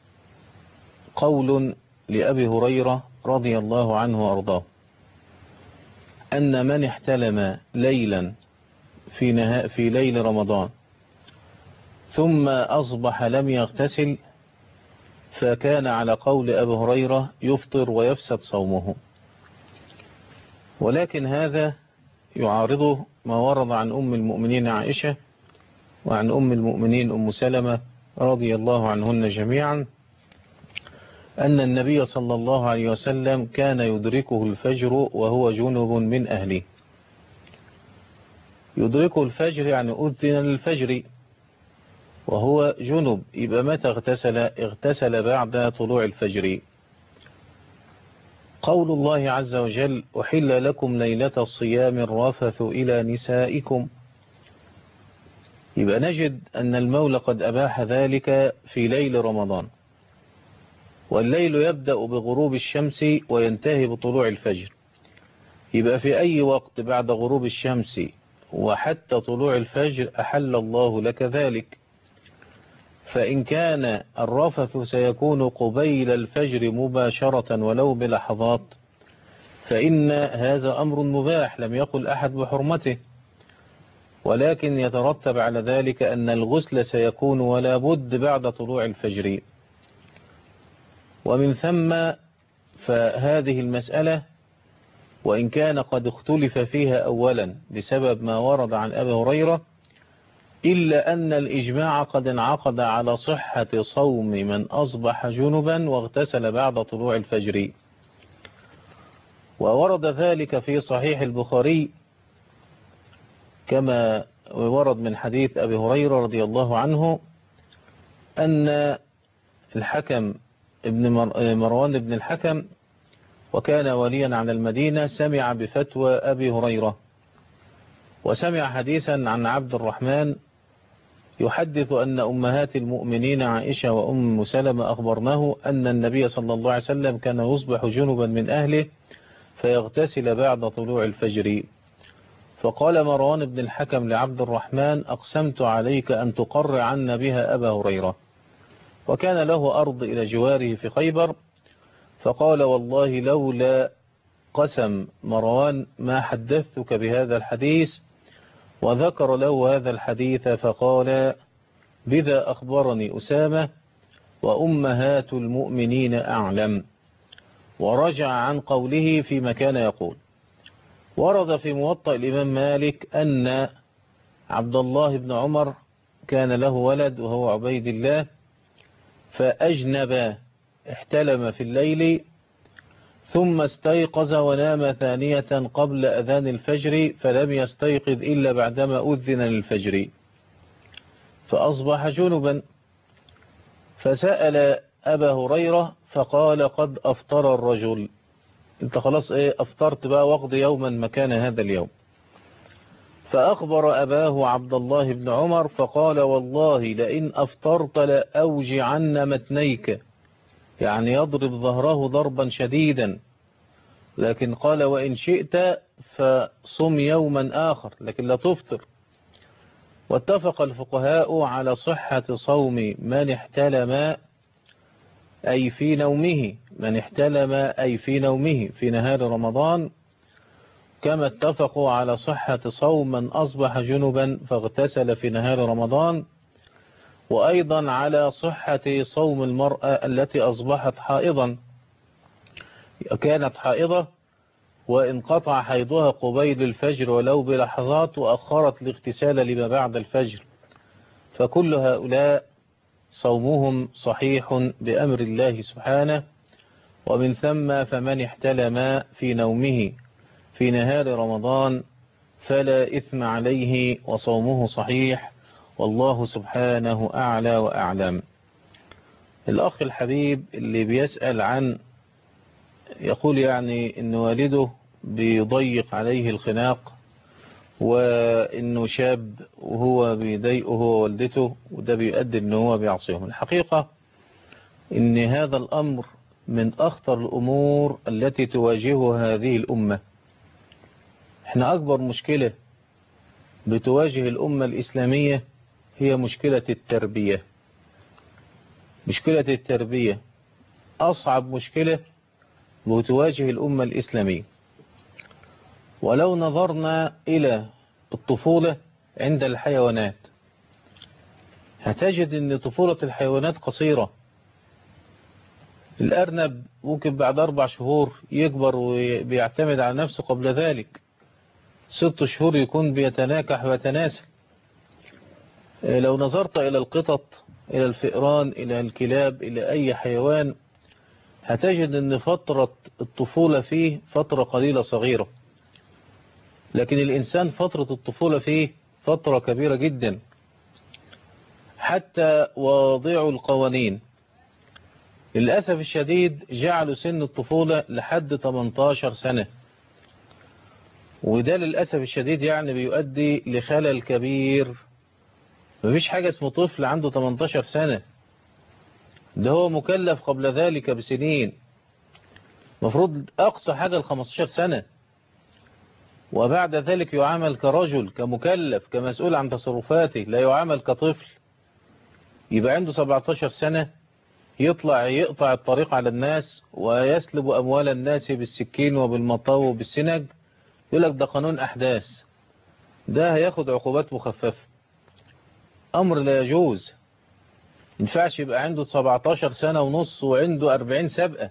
قول لأبي هريرة رضي الله عنه وأرضاه أن من احتلم ليلا في, نها في ليل رمضان ثم أصبح لم يغتسل فكان على قول أبي هريرة يفطر ويفسد صومه ولكن هذا يعارضه ما ورد عن أم المؤمنين عائشة وعن أم المؤمنين أم سلمة رضي الله عنهن جميعا أن النبي صلى الله عليه وسلم كان يدركه الفجر وهو جنب من أهله يدركه الفجر يعني أذن للفجر وهو جنب يبقى متى اغتسل اغتسل بعد طلوع الفجر قول الله عز وجل أحل لكم ليلة الصيام الرافث إلى نسائكم يبقى نجد أن المولى قد أباح ذلك في ليل رمضان والليل يبدأ بغروب الشمس وينتهي بطلوع الفجر يبقى في أي وقت بعد غروب الشمس وحتى طلوع الفجر أحل الله لك ذلك فإن كان الرفث سيكون قبيل الفجر مباشرة ولو بلحظات فإن هذا أمر مباح لم يقل أحد بحرمته ولكن يترتب على ذلك أن الغسل سيكون ولا بد بعد طلوع الفجر ومن ثم فهذه المسألة وإن كان قد اختلف فيها أولا بسبب ما ورد عن أبي هريرة إلا أن الإجماع قد انعقد على صحة صوم من أصبح جنبا واغتسل بعد طلوع الفجر وورد ذلك في صحيح البخاري كما ورد من حديث أبي هريرة رضي الله عنه أن الحكم ابن مروان بن الحكم وكان وليا على المدينة سمع بفتوى أبي هريرة وسمع حديثا عن عبد الرحمن يحدث أن أمهات المؤمنين عائشة وأم سلمة أخبرناه أن النبي صلى الله عليه وسلم كان يصبح جنبا من أهله فيغتسل بعد طلوع الفجر فقال مروان بن الحكم لعبد الرحمن أقسمت عليك أن تقر عنا بها أبا هريرة وكان له أرض إلى جواره في خيبر فقال والله لولا قسم مروان ما حدثتك بهذا الحديث وذكر له هذا الحديث فقال بذا أخبرني أسامة وأمهات المؤمنين أعلم ورجع عن قوله فيما كان يقول ورد في موطأ الإمام مالك أن عبد الله بن عمر كان له ولد وهو عبيد الله فأجنب احتلم في الليل ثم استيقظ ونام ثانية قبل أذان الفجر فلم يستيقظ إلا بعدما أذن للفجر فأصبح جنبا فسأل أبا هريرة فقال قد أفطر الرجل انت خلاص ايه أفطرت بقى وقض يوما مكان هذا اليوم فأخبر أباه عبد الله بن عمر فقال والله لئن أفطرت لأوجعن متنيك يعني يضرب ظهره ضربا شديدا لكن قال وإن شئت فصم يوما آخر لكن لا تفطر واتفق الفقهاء على صحة صوم من احتلم أي في نومه من احتلم أي في نومه في نهار رمضان كما اتفقوا على صحة صوم من أصبح جنبا فاغتسل في نهار رمضان وأيضا على صحة صوم المرأة التي أصبحت حائضا كانت حائضة وانقطع حيضها قبيل الفجر ولو بلحظات وأخرت الاغتسال لما بعد الفجر فكل هؤلاء صومهم صحيح بأمر الله سبحانه ومن ثم فمن احتلم في نومه في نهار رمضان فلا إثم عليه وصومه صحيح والله سبحانه أعلى وأعلم الأخ الحبيب اللي بيسأل عن يقول يعني إن والده بيضيق عليه الخناق وإنه شاب وهو بيضايقه هو والدته وده بيؤدي إن هو بيعصيهم الحقيقة إن هذا الأمر من أخطر الأمور التي تواجه هذه الأمة احنا أكبر مشكلة بتواجه الأمة الإسلامية هي مشكلة التربية مشكلة التربية أصعب مشكلة بتواجه الأمة الإسلامية ولو نظرنا إلى الطفولة عند الحيوانات هتجد أن طفولة الحيوانات قصيرة الأرنب ممكن بعد أربع شهور يكبر وبيعتمد على نفسه قبل ذلك ست شهور يكون بيتناكح ويتناسل لو نظرت إلى القطط إلى الفئران إلى الكلاب إلى أي حيوان هتجد أن فترة الطفولة فيه فترة قليلة صغيرة لكن الإنسان فترة الطفولة فيه فترة كبيرة جدا حتى واضعوا القوانين للأسف الشديد جعلوا سن الطفولة لحد 18 سنة وده للأسف الشديد يعني بيؤدي لخلل كبير مفيش حاجة اسمه طفل عنده 18 سنة ده هو مكلف قبل ذلك بسنين مفروض أقصى حاجة ل 15 سنة وبعد ذلك يعامل كرجل كمكلف كمسؤول عن تصرفاته لا يعامل كطفل يبقى عنده 17 سنة يطلع يقطع الطريق على الناس ويسلب أموال الناس بالسكين وبالمطاو وبالسنج يقول لك ده قانون أحداث ده هياخد عقوبات مخففة أمر لا يجوز ينفعش يبقى عنده 17 سنة ونص وعنده 40 سبقة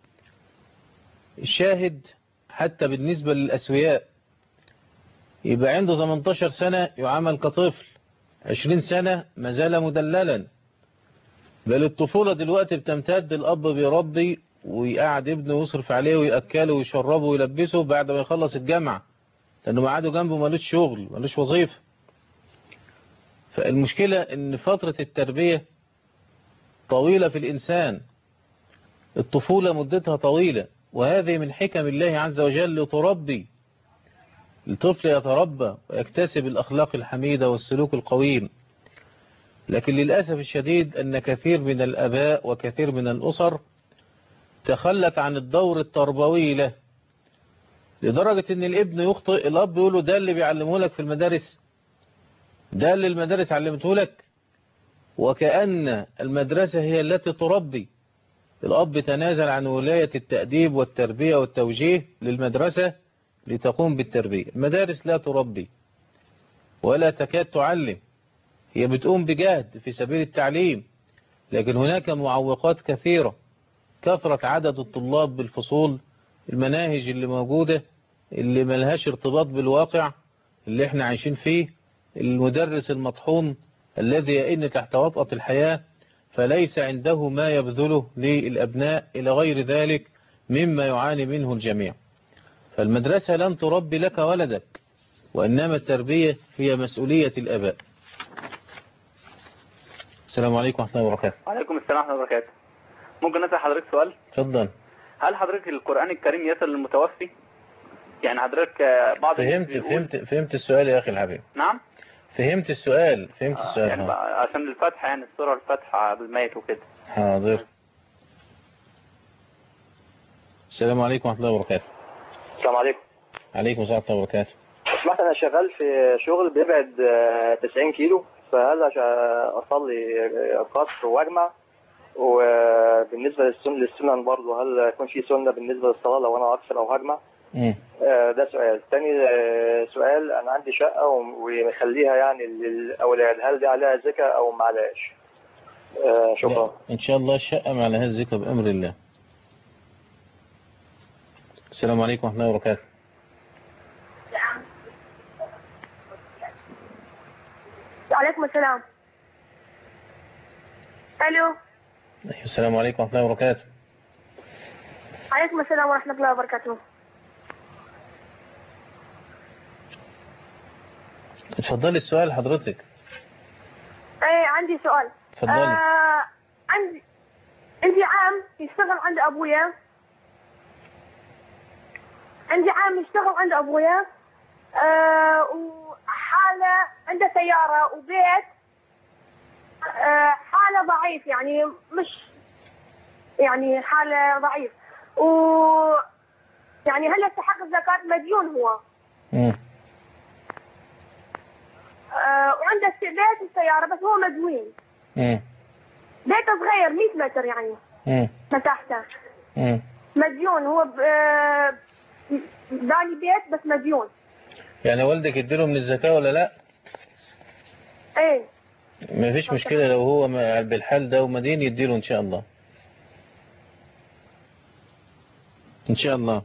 الشاهد حتى بالنسبة للأسوياء يبقى عنده 18 سنة يعامل كطفل 20 سنة ما زال مدللا بل الطفولة دلوقتي بتمتد الأب بيربي ويقعد ابنه ويصرف عليه ويأكله ويشربه ويلبسه بعد ما يخلص الجامعة لأنه معاده جنبه ملوش شغل ملوش وظيفة فالمشكلة ان فترة التربية طويلة في الإنسان الطفولة مدتها طويلة وهذه من حكم الله عز وجل لتربي الطفل يتربى ويكتسب الأخلاق الحميدة والسلوك القويم لكن للأسف الشديد أن كثير من الأباء وكثير من الأسر تخلت عن الدور التربوي له لدرجة أن الابن يخطئ الأب يقول له ده اللي بيعلمه لك في المدارس ده اللي المدارس علمته لك وكأن المدرسة هي التي تربي الأب تنازل عن ولاية التأديب والتربية والتوجيه للمدرسة لتقوم بالتربية المدارس لا تربي ولا تكاد تعلم هي بتقوم بجهد في سبيل التعليم لكن هناك معوقات كثيرة كثرة عدد الطلاب بالفصول المناهج اللي موجودة اللي ملهاش ارتباط بالواقع اللي احنا عايشين فيه المدرس المطحون الذي يئن تحت وطأة الحياة فليس عنده ما يبذله للأبناء إلى غير ذلك مما يعاني منه الجميع فالمدرسة لن تربي لك ولدك وإنما التربية هي مسؤولية الأباء السلام عليكم ورحمة الله وبركاته وعليكم السلام ورحمة الله وبركاته ممكن نسأل حضرتك سؤال تفضل هل حضرتك القرآن الكريم يصل للمتوفي يعني حضرتك آه، بعض الناس فهمت بيقول- فهمت فهمت السؤال يا أخي الحبيب نعم فهمت السؤال فهمت آه، السؤال يعني ها. بقى عشان الفتح يعني السورة الفتح على الميت وكده حاضر السلام عليكم ورحمة الله وبركاته السلام عليكم عليكم السلام ورحمة الله وبركاته سمعت انا شغال في شغل بيبعد آه، 90 كيلو فهل عشان اصلي آه، قصر واجمع وبالنسبه للسنن للسنن برضه هل يكون في سنه بالنسبه للصلاه لو انا اقصر او هجمع مم. آه، ده سؤال تاني آه، سؤال انا عندي شقه و- ومخليها يعني للاولاد هل دي عليها زكاه او ما عليهاش آه، شكرا إن شاء الله الشقة مع لها الذكر بأمر الله السلام عليكم ورحمة الله وبركاته وعليكم السلام الو أيوة، السلام عليكم ورحمة الله وبركاته عليكم السلام ورحمة الله وبركاته اتفضلي السؤال حضرتك ايه عندي سؤال اتفضلي آه عندي عندي عام يشتغل عند ابويا عندي عام يشتغل عند ابويا آه وحالة عنده سيارة وبيت آه حالة ضعيف يعني مش يعني حالة ضعيف و يعني هل يستحق الزكاة مديون هو مم. آه وعنده س- بيت وسيارة بس هو مديون مم. بيته صغير 100 متر يعني مم. مساحته مم. مديون هو ب- آه، باني بيت بس مديون يعني والدك يديله من الزكاة ولا لا ايه ما فيش مشكلة لو هو ما- بالحال ده ومدين يديله إن شاء الله إن شاء الله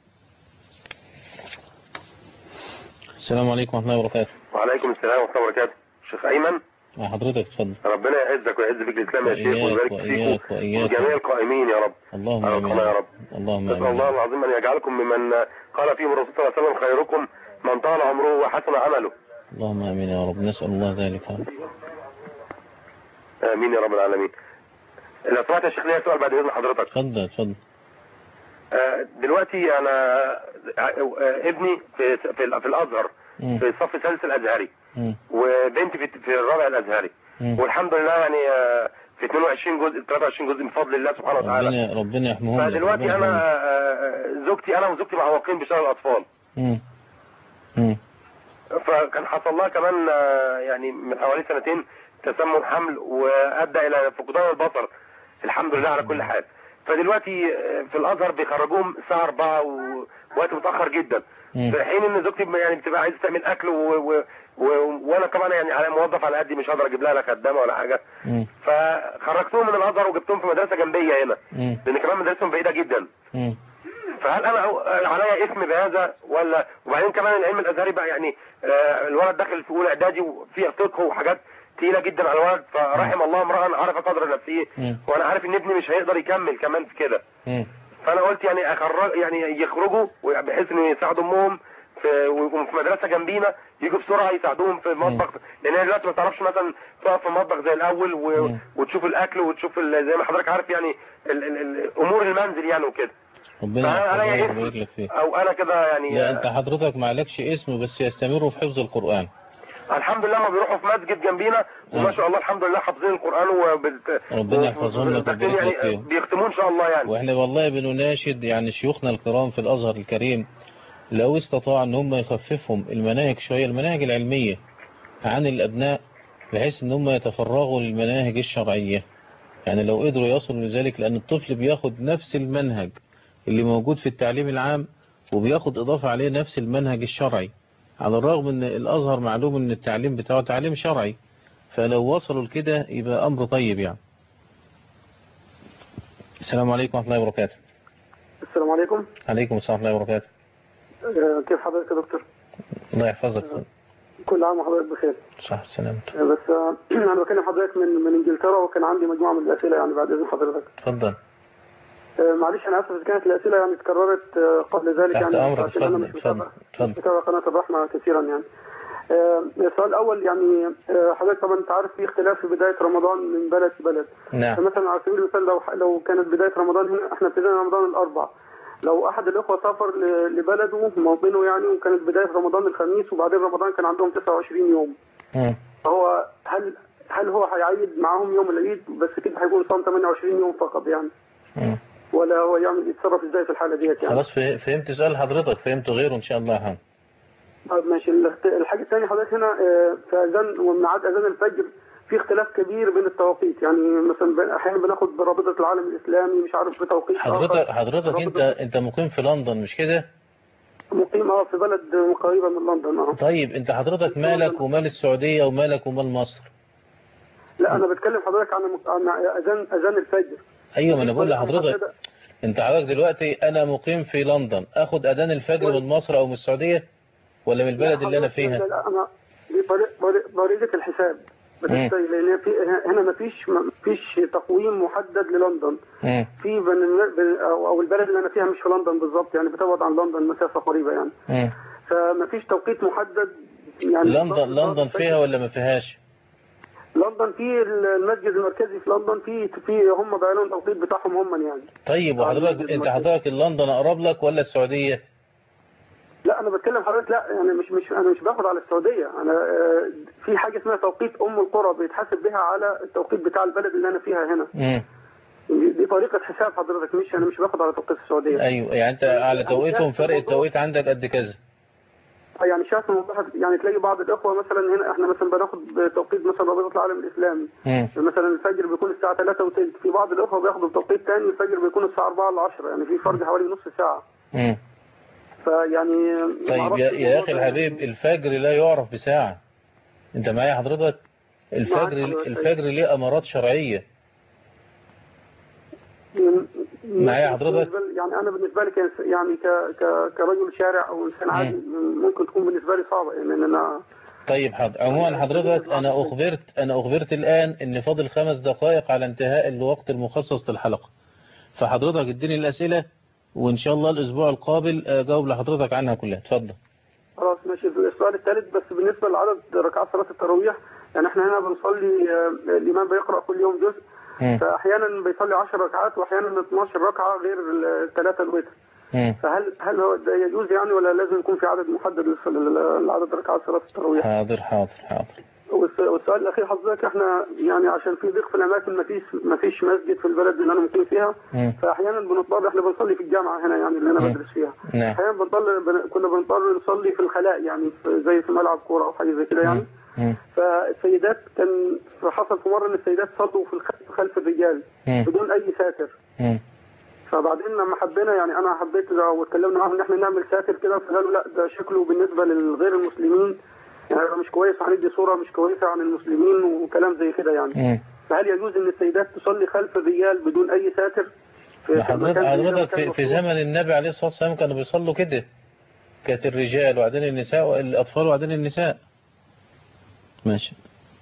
السلام عليكم ورحمة الله وبركاته وعليكم السلام ورحمة الله وبركاته شيخ أيمن مع حضرتك اتفضل ربنا يعزك ويعز بك الإسلام يا شيخ وإياك ويبارك وإياك فيكم وإياك وجميع القائمين يا رب اللهم على آمين القناة يا رب اللهم نسأل الله آمين العظيم أن يجعلكم ممن قال فيهم الرسول صلى الله عليه وسلم خيركم من طال عمره وحسن عمله اللهم آمين يا رب نسأل الله ذلك يا رب. آمين يا رب العالمين لو سمحت يا شيخ ليا سؤال بعد إذن حضرتك اتفضل اتفضل آه، دلوقتي أنا آه، ابني في في, في الأزهر مم. في الصف الثالث الأزهري مم. وبنتي في في الرابع الأزهري مم. والحمد لله يعني آه، في 22 جزء 23 جزء من فضل الله سبحانه وتعالى ربنا ربنا يحميهم لك فدلوقتي ربنا انا يحميهم. آه، زوجتي انا وزوجتي معوقين بشلل الاطفال مم. مم. فكان حصل لها كمان آه، يعني من حوالي سنتين تسمم حمل وادى الى فقدان البصر الحمد لله على كل حال فدلوقتي آه، في الازهر بيخرجوهم الساعه 4 ووقت متاخر جدا مم. في حين ان زوجتي يعني بتبقى عايزه تعمل اكل و... و... و... وانا كمان يعني على موظف على قدي مش هقدر اجيب لها لا خدامه ولا حاجه مم. فخرجتهم من الازهر وجبتهم في مدرسه جنبيه هنا مم. لان كمان مدرستهم بعيده جدا مم. فهل انا أو- عليا اسم بهذا ولا وبعدين كمان العلم الازهري بقى يعني آه، الولد داخل في اولى اعدادي وفيها فقه وحاجات تقيله جدا على الولد فرحم الله امرا عرف قدر نفسه مم. وانا عارف ان ابني مش هيقدر يكمل كمان في كده مم. فانا قلت يعني اخرج يعني يخرجوا بحيث انه يساعدوا امهم في ويكونوا في مدرسه جنبينا يجوا بسرعه يساعدوهم في المطبخ لان هي دلوقتي ما تعرفش مثلا تقف في المطبخ زي الاول و... وتشوف الاكل وتشوف ال... زي ما حضرتك عارف يعني ال... ال... ال... امور المنزل يعني وكده ربنا فأنا يحفظك عليا ويبارك لك فيه او انا كده يعني لا انت حضرتك ما عليكش اسم بس يستمروا في حفظ القرآن الحمد لله ما بيروحوا في مسجد جنبينا وما شاء الله الحمد لله حافظين القران وبت... ربنا يحفظهم لك وبالتالي ويبارك لك يعني فيهم بيختمون ان شاء الله يعني واحنا والله بنناشد يعني شيوخنا الكرام في الازهر الكريم لو استطاع ان هم يخففهم المناهج شوية المناهج العلمية عن الابناء بحيث ان هم يتفرغوا للمناهج الشرعية يعني لو قدروا يصلوا لذلك لان الطفل بياخد نفس المنهج اللي موجود في التعليم العام وبياخد اضافة عليه نفس المنهج الشرعي على الرغم ان الازهر معلوم ان التعليم بتاعه تعليم شرعي فلو وصلوا لكده يبقى امر طيب يعني السلام عليكم ورحمة الله وبركاته السلام عليكم عليكم السلام ورحمة الله وبركاته آه، كيف حضرتك يا دكتور؟ الله يحفظك كل عام وحضرتك بخير صح سلامة آه، بس آه، انا بكلم حضرتك من من انجلترا وكان عندي مجموعه من الاسئله يعني بعد اذن حضرتك اتفضل آه، معلش انا اسف اذا كانت الاسئله يعني اتكررت آه، قبل ذلك تحت يعني أمرك عشان انا اتفضل مش متابع اتفضل اتفضل متابع قناه الرحمه كثيرا يعني آه، السؤال الاول يعني آه، حضرتك طبعا انت عارف في اختلاف في بدايه رمضان من بلد لبلد نعم فمثلا على سبيل المثال لو لو كانت بدايه رمضان هنا احنا ابتدينا رمضان الاربع لو احد الاخوه سافر ل- لبلده موطنه يعني وكانت بدايه رمضان الخميس وبعدين رمضان كان عندهم 29 يوم مم. فهو هل هل هو هيعيد معاهم يوم العيد بس كده هيكون صام 28 يوم فقط يعني مم. ولا هو يعمل يتصرف ازاي في الحاله ديت يعني خلاص فه- فهمت سؤال حضرتك فهمت غيره إن شاء الله ها. طيب ماشي الاخت- الحاجه الثانيه حضرتك هنا آه، في اذان وميعاد اذان الفجر في اختلاف كبير بين التوقيت يعني مثلا بين- احيانا بناخد برابطه العالم الاسلامي مش عارف بتوقيت حضرتك آخر. حضرتك انت انت مقيم في لندن مش كده مقيم اه في بلد قريبه من لندن اه طيب انت حضرتك مالك ومال السعودية ومالك ومال مصر لا انا بتكلم حضرتك عن عن اذان اذان الفجر ايوه ما انا بقول لحضرتك انت حضرتك دلوقتي انا مقيم في لندن اخد اذان الفجر من مصر او من السعودية ولا من البلد اللي انا لا فيها لا انا دي طريق طريق- طريقه الحساب بس مم. لان في هنا ما فيش ما فيش تقويم محدد للندن مم. في بن- بن- او أو البلد اللي انا فيها مش في لندن بالظبط يعني بتبعد عن لندن مسافه قريبه يعني مم. فما فيش توقيت محدد يعني لندن لندن فيها ولا ما فيهاش لندن في المسجد المركزي في لندن في في هم بيعلنوا التوقيت بتاعهم هم يعني طيب وحضرتك انت حضرتك لندن اقرب لك ولا السعودية لا انا بتكلم حضرتك لا يعني مش مش انا مش باخد على السعوديه انا آه، في حاجه اسمها توقيت ام القرى بيتحاسب بها على التوقيت بتاع البلد اللي انا فيها هنا مم. دي دي طريقه حساب حضرتك مش انا مش باخد على توقيت السعوديه ايوه يعني انت على توقيتهم فرق التوقيت عندك قد كذا يعني شايف الموضوع يعني تلاقي بعض الاخوه مثلا هنا احنا مثلا بناخد توقيت مثلا رابطه العالم الاسلامي مم. مثلا الفجر بيكون الساعه 3 وثلث في بعض الاخوه بياخدوا توقيت ثاني الفجر بيكون الساعه 4 ل 10 يعني في فرق حوالي نص ساعه مم. فيعني طيب معرفش يا, يا الموضوع اخي ده الحبيب الفجر لا يعرف بساعة انت معايا حضرتك الفجر معاك حضرتك. الفجر ليه امارات شرعية معايا حضرتك؟ بالنسبة لي- يعني انا بالنسبه لي كان- يعني ك ك كرجل شارع او انسان عادي ممكن تكون بالنسبه لي صعبه يعني ان انا طيب حاضر عموما حضرتك انا اخبرت انا اخبرت الان ان فاضل خمس دقائق على انتهاء الوقت المخصص للحلقة فحضرتك اديني الاسئلة وان شاء الله الاسبوع القابل اجاوب لحضرتك عنها كلها اتفضل خلاص ماشي السؤال الثالث بس بالنسبه لعدد ركعات صلاه التراويح يعني احنا هنا بنصلي آه، الامام بيقرا كل يوم جزء مم. فاحيانا بيصلي 10 ركعات واحيانا 12 ركعه غير الثلاثه الوتر مم. فهل هل هو ده يجوز يعني ولا لازم يكون في عدد محدد للصل- لعدد ركعات صلاه التراويح؟ حاضر حاضر حاضر والس- والسؤال الاخير حضرتك احنا يعني عشان في ضيق في الاماكن ما فيش ما فيش مسجد في البلد اللي انا مقيم فيها مم. فاحيانا بنضطر احنا بنصلي في الجامعه هنا يعني اللي انا مم. بدرس فيها نعم احيانا بنضطر بن- كنا بنضطر نصلي في الخلاء يعني في زي في ملعب كوره او حاجه زي كده يعني مم. فالسيدات كان حصل في مره ان السيدات صلوا في الخلف خلف الرجال مم. بدون اي ساتر مم. فبعدين لما حبينا يعني انا حبيت واتكلمنا معاهم ان احنا نعمل ساتر كده فقالوا لا ده شكله بالنسبه للغير المسلمين يعني هيبقى مش كويس هندي صوره مش كويسه عن المسلمين وكلام زي كده يعني مم. فهل يجوز ان السيدات تصلي خلف الرجال بدون اي ساتر؟ في حضرتك مكان زي ده حضرتك مكان في, في مفتوح؟ زمن النبي عليه الصلاة والسلام كانوا بيصلوا كده كانت الرجال وبعدين النساء والأطفال وبعدين النساء ماشي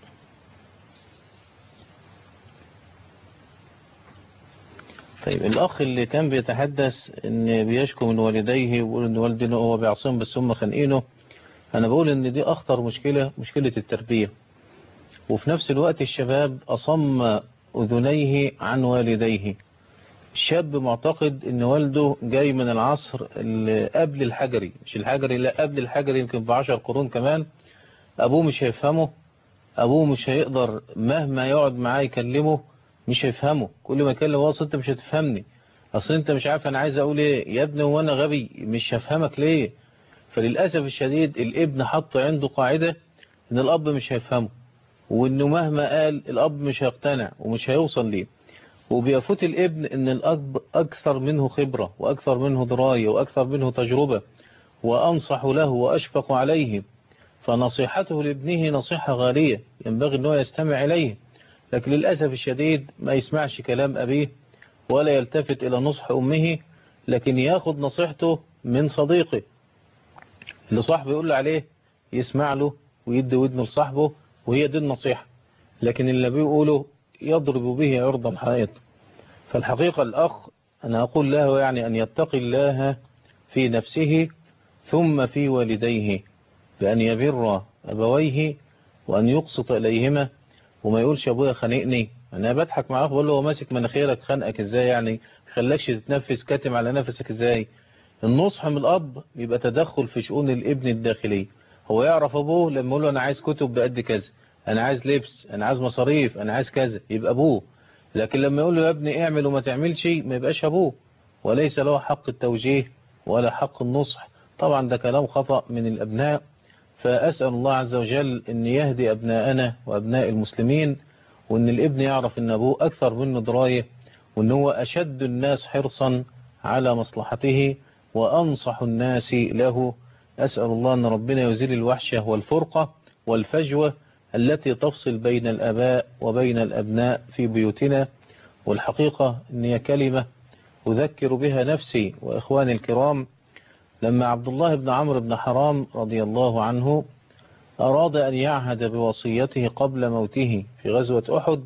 طيب الأخ اللي كان بيتحدث إن بيشكو من والديه ويقول إن والدنا هو بيعصيهم بس هم خانقينه أنا بقول إن دي أخطر مشكلة مشكلة التربية وفي نفس الوقت الشباب أصم أذنيه عن والديه شاب معتقد ان والده جاي من العصر اللي قبل الحجري مش الحجري لا قبل الحجري يمكن بعشر قرون كمان ابوه مش هيفهمه ابوه مش هيقدر مهما يقعد معاه يكلمه مش هيفهمه كل ما يكلم واصل انت مش هتفهمني اصل انت مش عارف انا عايز اقول ايه يا ابني وانا غبي مش هفهمك ليه فللاسف الشديد الابن حط عنده قاعدة ان الاب مش هيفهمه وانه مهما قال الاب مش هيقتنع ومش هيوصل ليه وبيفوت الابن ان الاب اكثر منه خبرة واكثر منه دراية واكثر منه تجربة وانصح له واشفق عليه فنصيحته لابنه نصيحة غالية ينبغي أنه يستمع إليه لكن للأسف الشديد ما يسمعش كلام أبيه ولا يلتفت إلى نصح أمه لكن ياخد نصيحته من صديقه اللي صاحبه يقول له عليه يسمع له ويدي ودنه لصاحبه وهي دي النصيحة لكن اللي بيقوله يضرب به عرض الحائط فالحقيقة الأخ أنا أقول له يعني أن يتقي الله في نفسه ثم في والديه بأن يبر أبويه وأن يقسط إليهما وما يقولش أبويا خانقني أنا بضحك معاه بقول له هو ماسك مناخيرك خانقك إزاي يعني خلاكش تتنفس كاتم على نفسك إزاي النصح من الأب يبقى تدخل في شؤون الابن الداخلي هو يعرف أبوه لما يقول له أنا عايز كتب بقد كذا أنا عايز لبس أنا عايز مصاريف أنا عايز كذا يبقى أبوه لكن لما يقول له يا ابني اعمل وما تعملش ما يبقاش أبوه وليس له حق التوجيه ولا حق النصح طبعا ده كلام خطأ من الأبناء فأسأل الله عز وجل أن يهدي أبناءنا وأبناء المسلمين وأن الابن يعرف أن أبوه أكثر منه دراية وأن هو أشد الناس حرصا على مصلحته وأنصح الناس له أسأل الله أن ربنا يزيل الوحشة والفرقة والفجوة التي تفصل بين الأباء وبين الأبناء في بيوتنا والحقيقة أن هي كلمة أذكر بها نفسي وإخواني الكرام لما عبد الله بن عمرو بن حرام رضي الله عنه أراد أن يعهد بوصيته قبل موته في غزوة أحد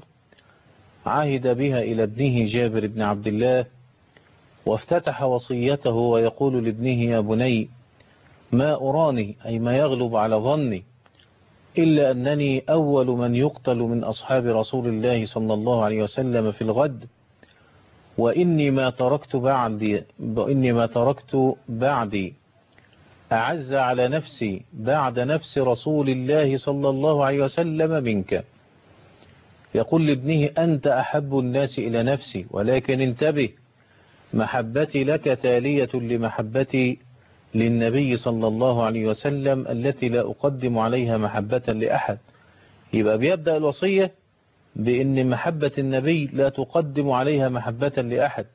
عهد بها إلى ابنه جابر بن عبد الله وافتتح وصيته ويقول لابنه يا بني ما أراني أي ما يغلب على ظني إلا أنني أول من يقتل من أصحاب رسول الله صلى الله عليه وسلم في الغد وإني ما تركت بعدي وإني ما تركت بعدي أعز على نفسي بعد نفس رسول الله صلى الله عليه وسلم منك يقول لابنه أنت أحب الناس إلى نفسي ولكن انتبه محبتي لك تالية لمحبتي للنبي صلى الله عليه وسلم التي لا أقدم عليها محبة لأحد يبقى بيبدأ الوصية بأن محبة النبي لا تقدم عليها محبة لأحد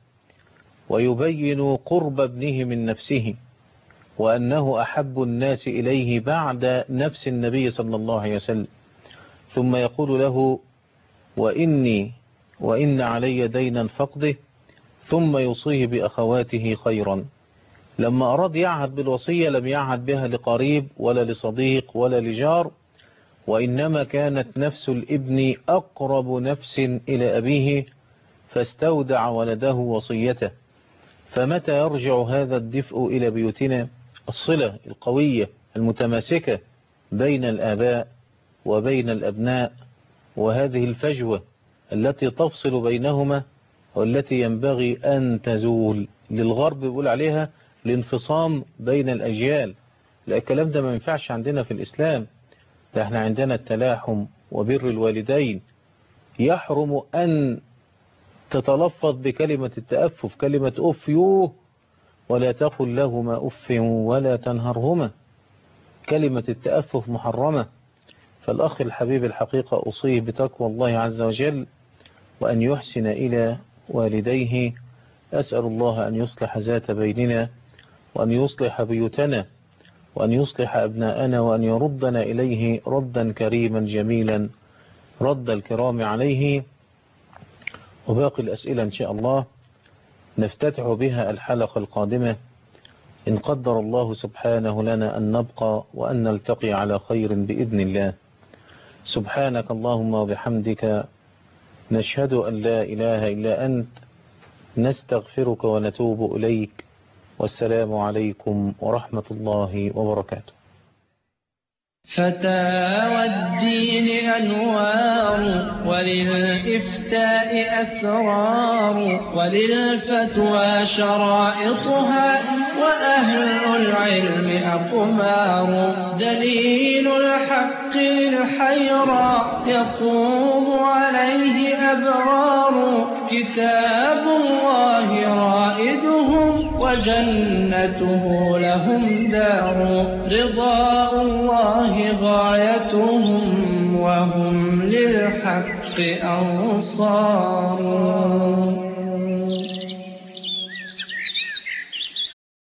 ويبين قرب ابنه من نفسه وأنه أحب الناس إليه بعد نفس النبي صلى الله عليه وسلم ثم يقول له وإني وإن علي دينا فقده ثم يوصيه بأخواته خيرا لما أراد يعهد بالوصية لم يعهد بها لقريب ولا لصديق ولا لجار وإنما كانت نفس الابن أقرب نفس إلى أبيه فاستودع ولده وصيته فمتى يرجع هذا الدفء إلى بيوتنا الصلة القوية المتماسكة بين الآباء وبين الأبناء وهذه الفجوة التي تفصل بينهما والتي ينبغي أن تزول للغرب يقول عليها الانفصام بين الأجيال لا الكلام ده ما ينفعش عندنا في الإسلام ده احنا عندنا التلاحم وبر الوالدين يحرم أن تتلفظ بكلمة التأفف كلمة أف يوه ولا تقل لهما أف ولا تنهرهما كلمة التأفف محرمة فالأخ الحبيب الحقيقة أصيه بتقوى الله عز وجل وأن يحسن إلى والديه أسأل الله أن يصلح ذات بيننا وأن يصلح بيوتنا وأن يصلح أبناءنا وأن يردنا إليه ردا كريما جميلا رد الكرام عليه وباقي الأسئلة إن شاء الله نفتتح بها الحلقة القادمة إن قدر الله سبحانه لنا أن نبقى وأن نلتقي على خير بإذن الله سبحانك اللهم وبحمدك نشهد أن لا إله إلا أنت نستغفرك ونتوب إليك والسلام عليكم ورحمة الله وبركاته فتاوى الدين أنوار وللإفتاء أسرار وللفتوى شرائطها وأهل العلم أقمار دليل الحق للحيرى يقوم عليه أبرار كتاب الله رائدهم وجنته لهم دار رضاء الله غايتهم وهم للحق أنصار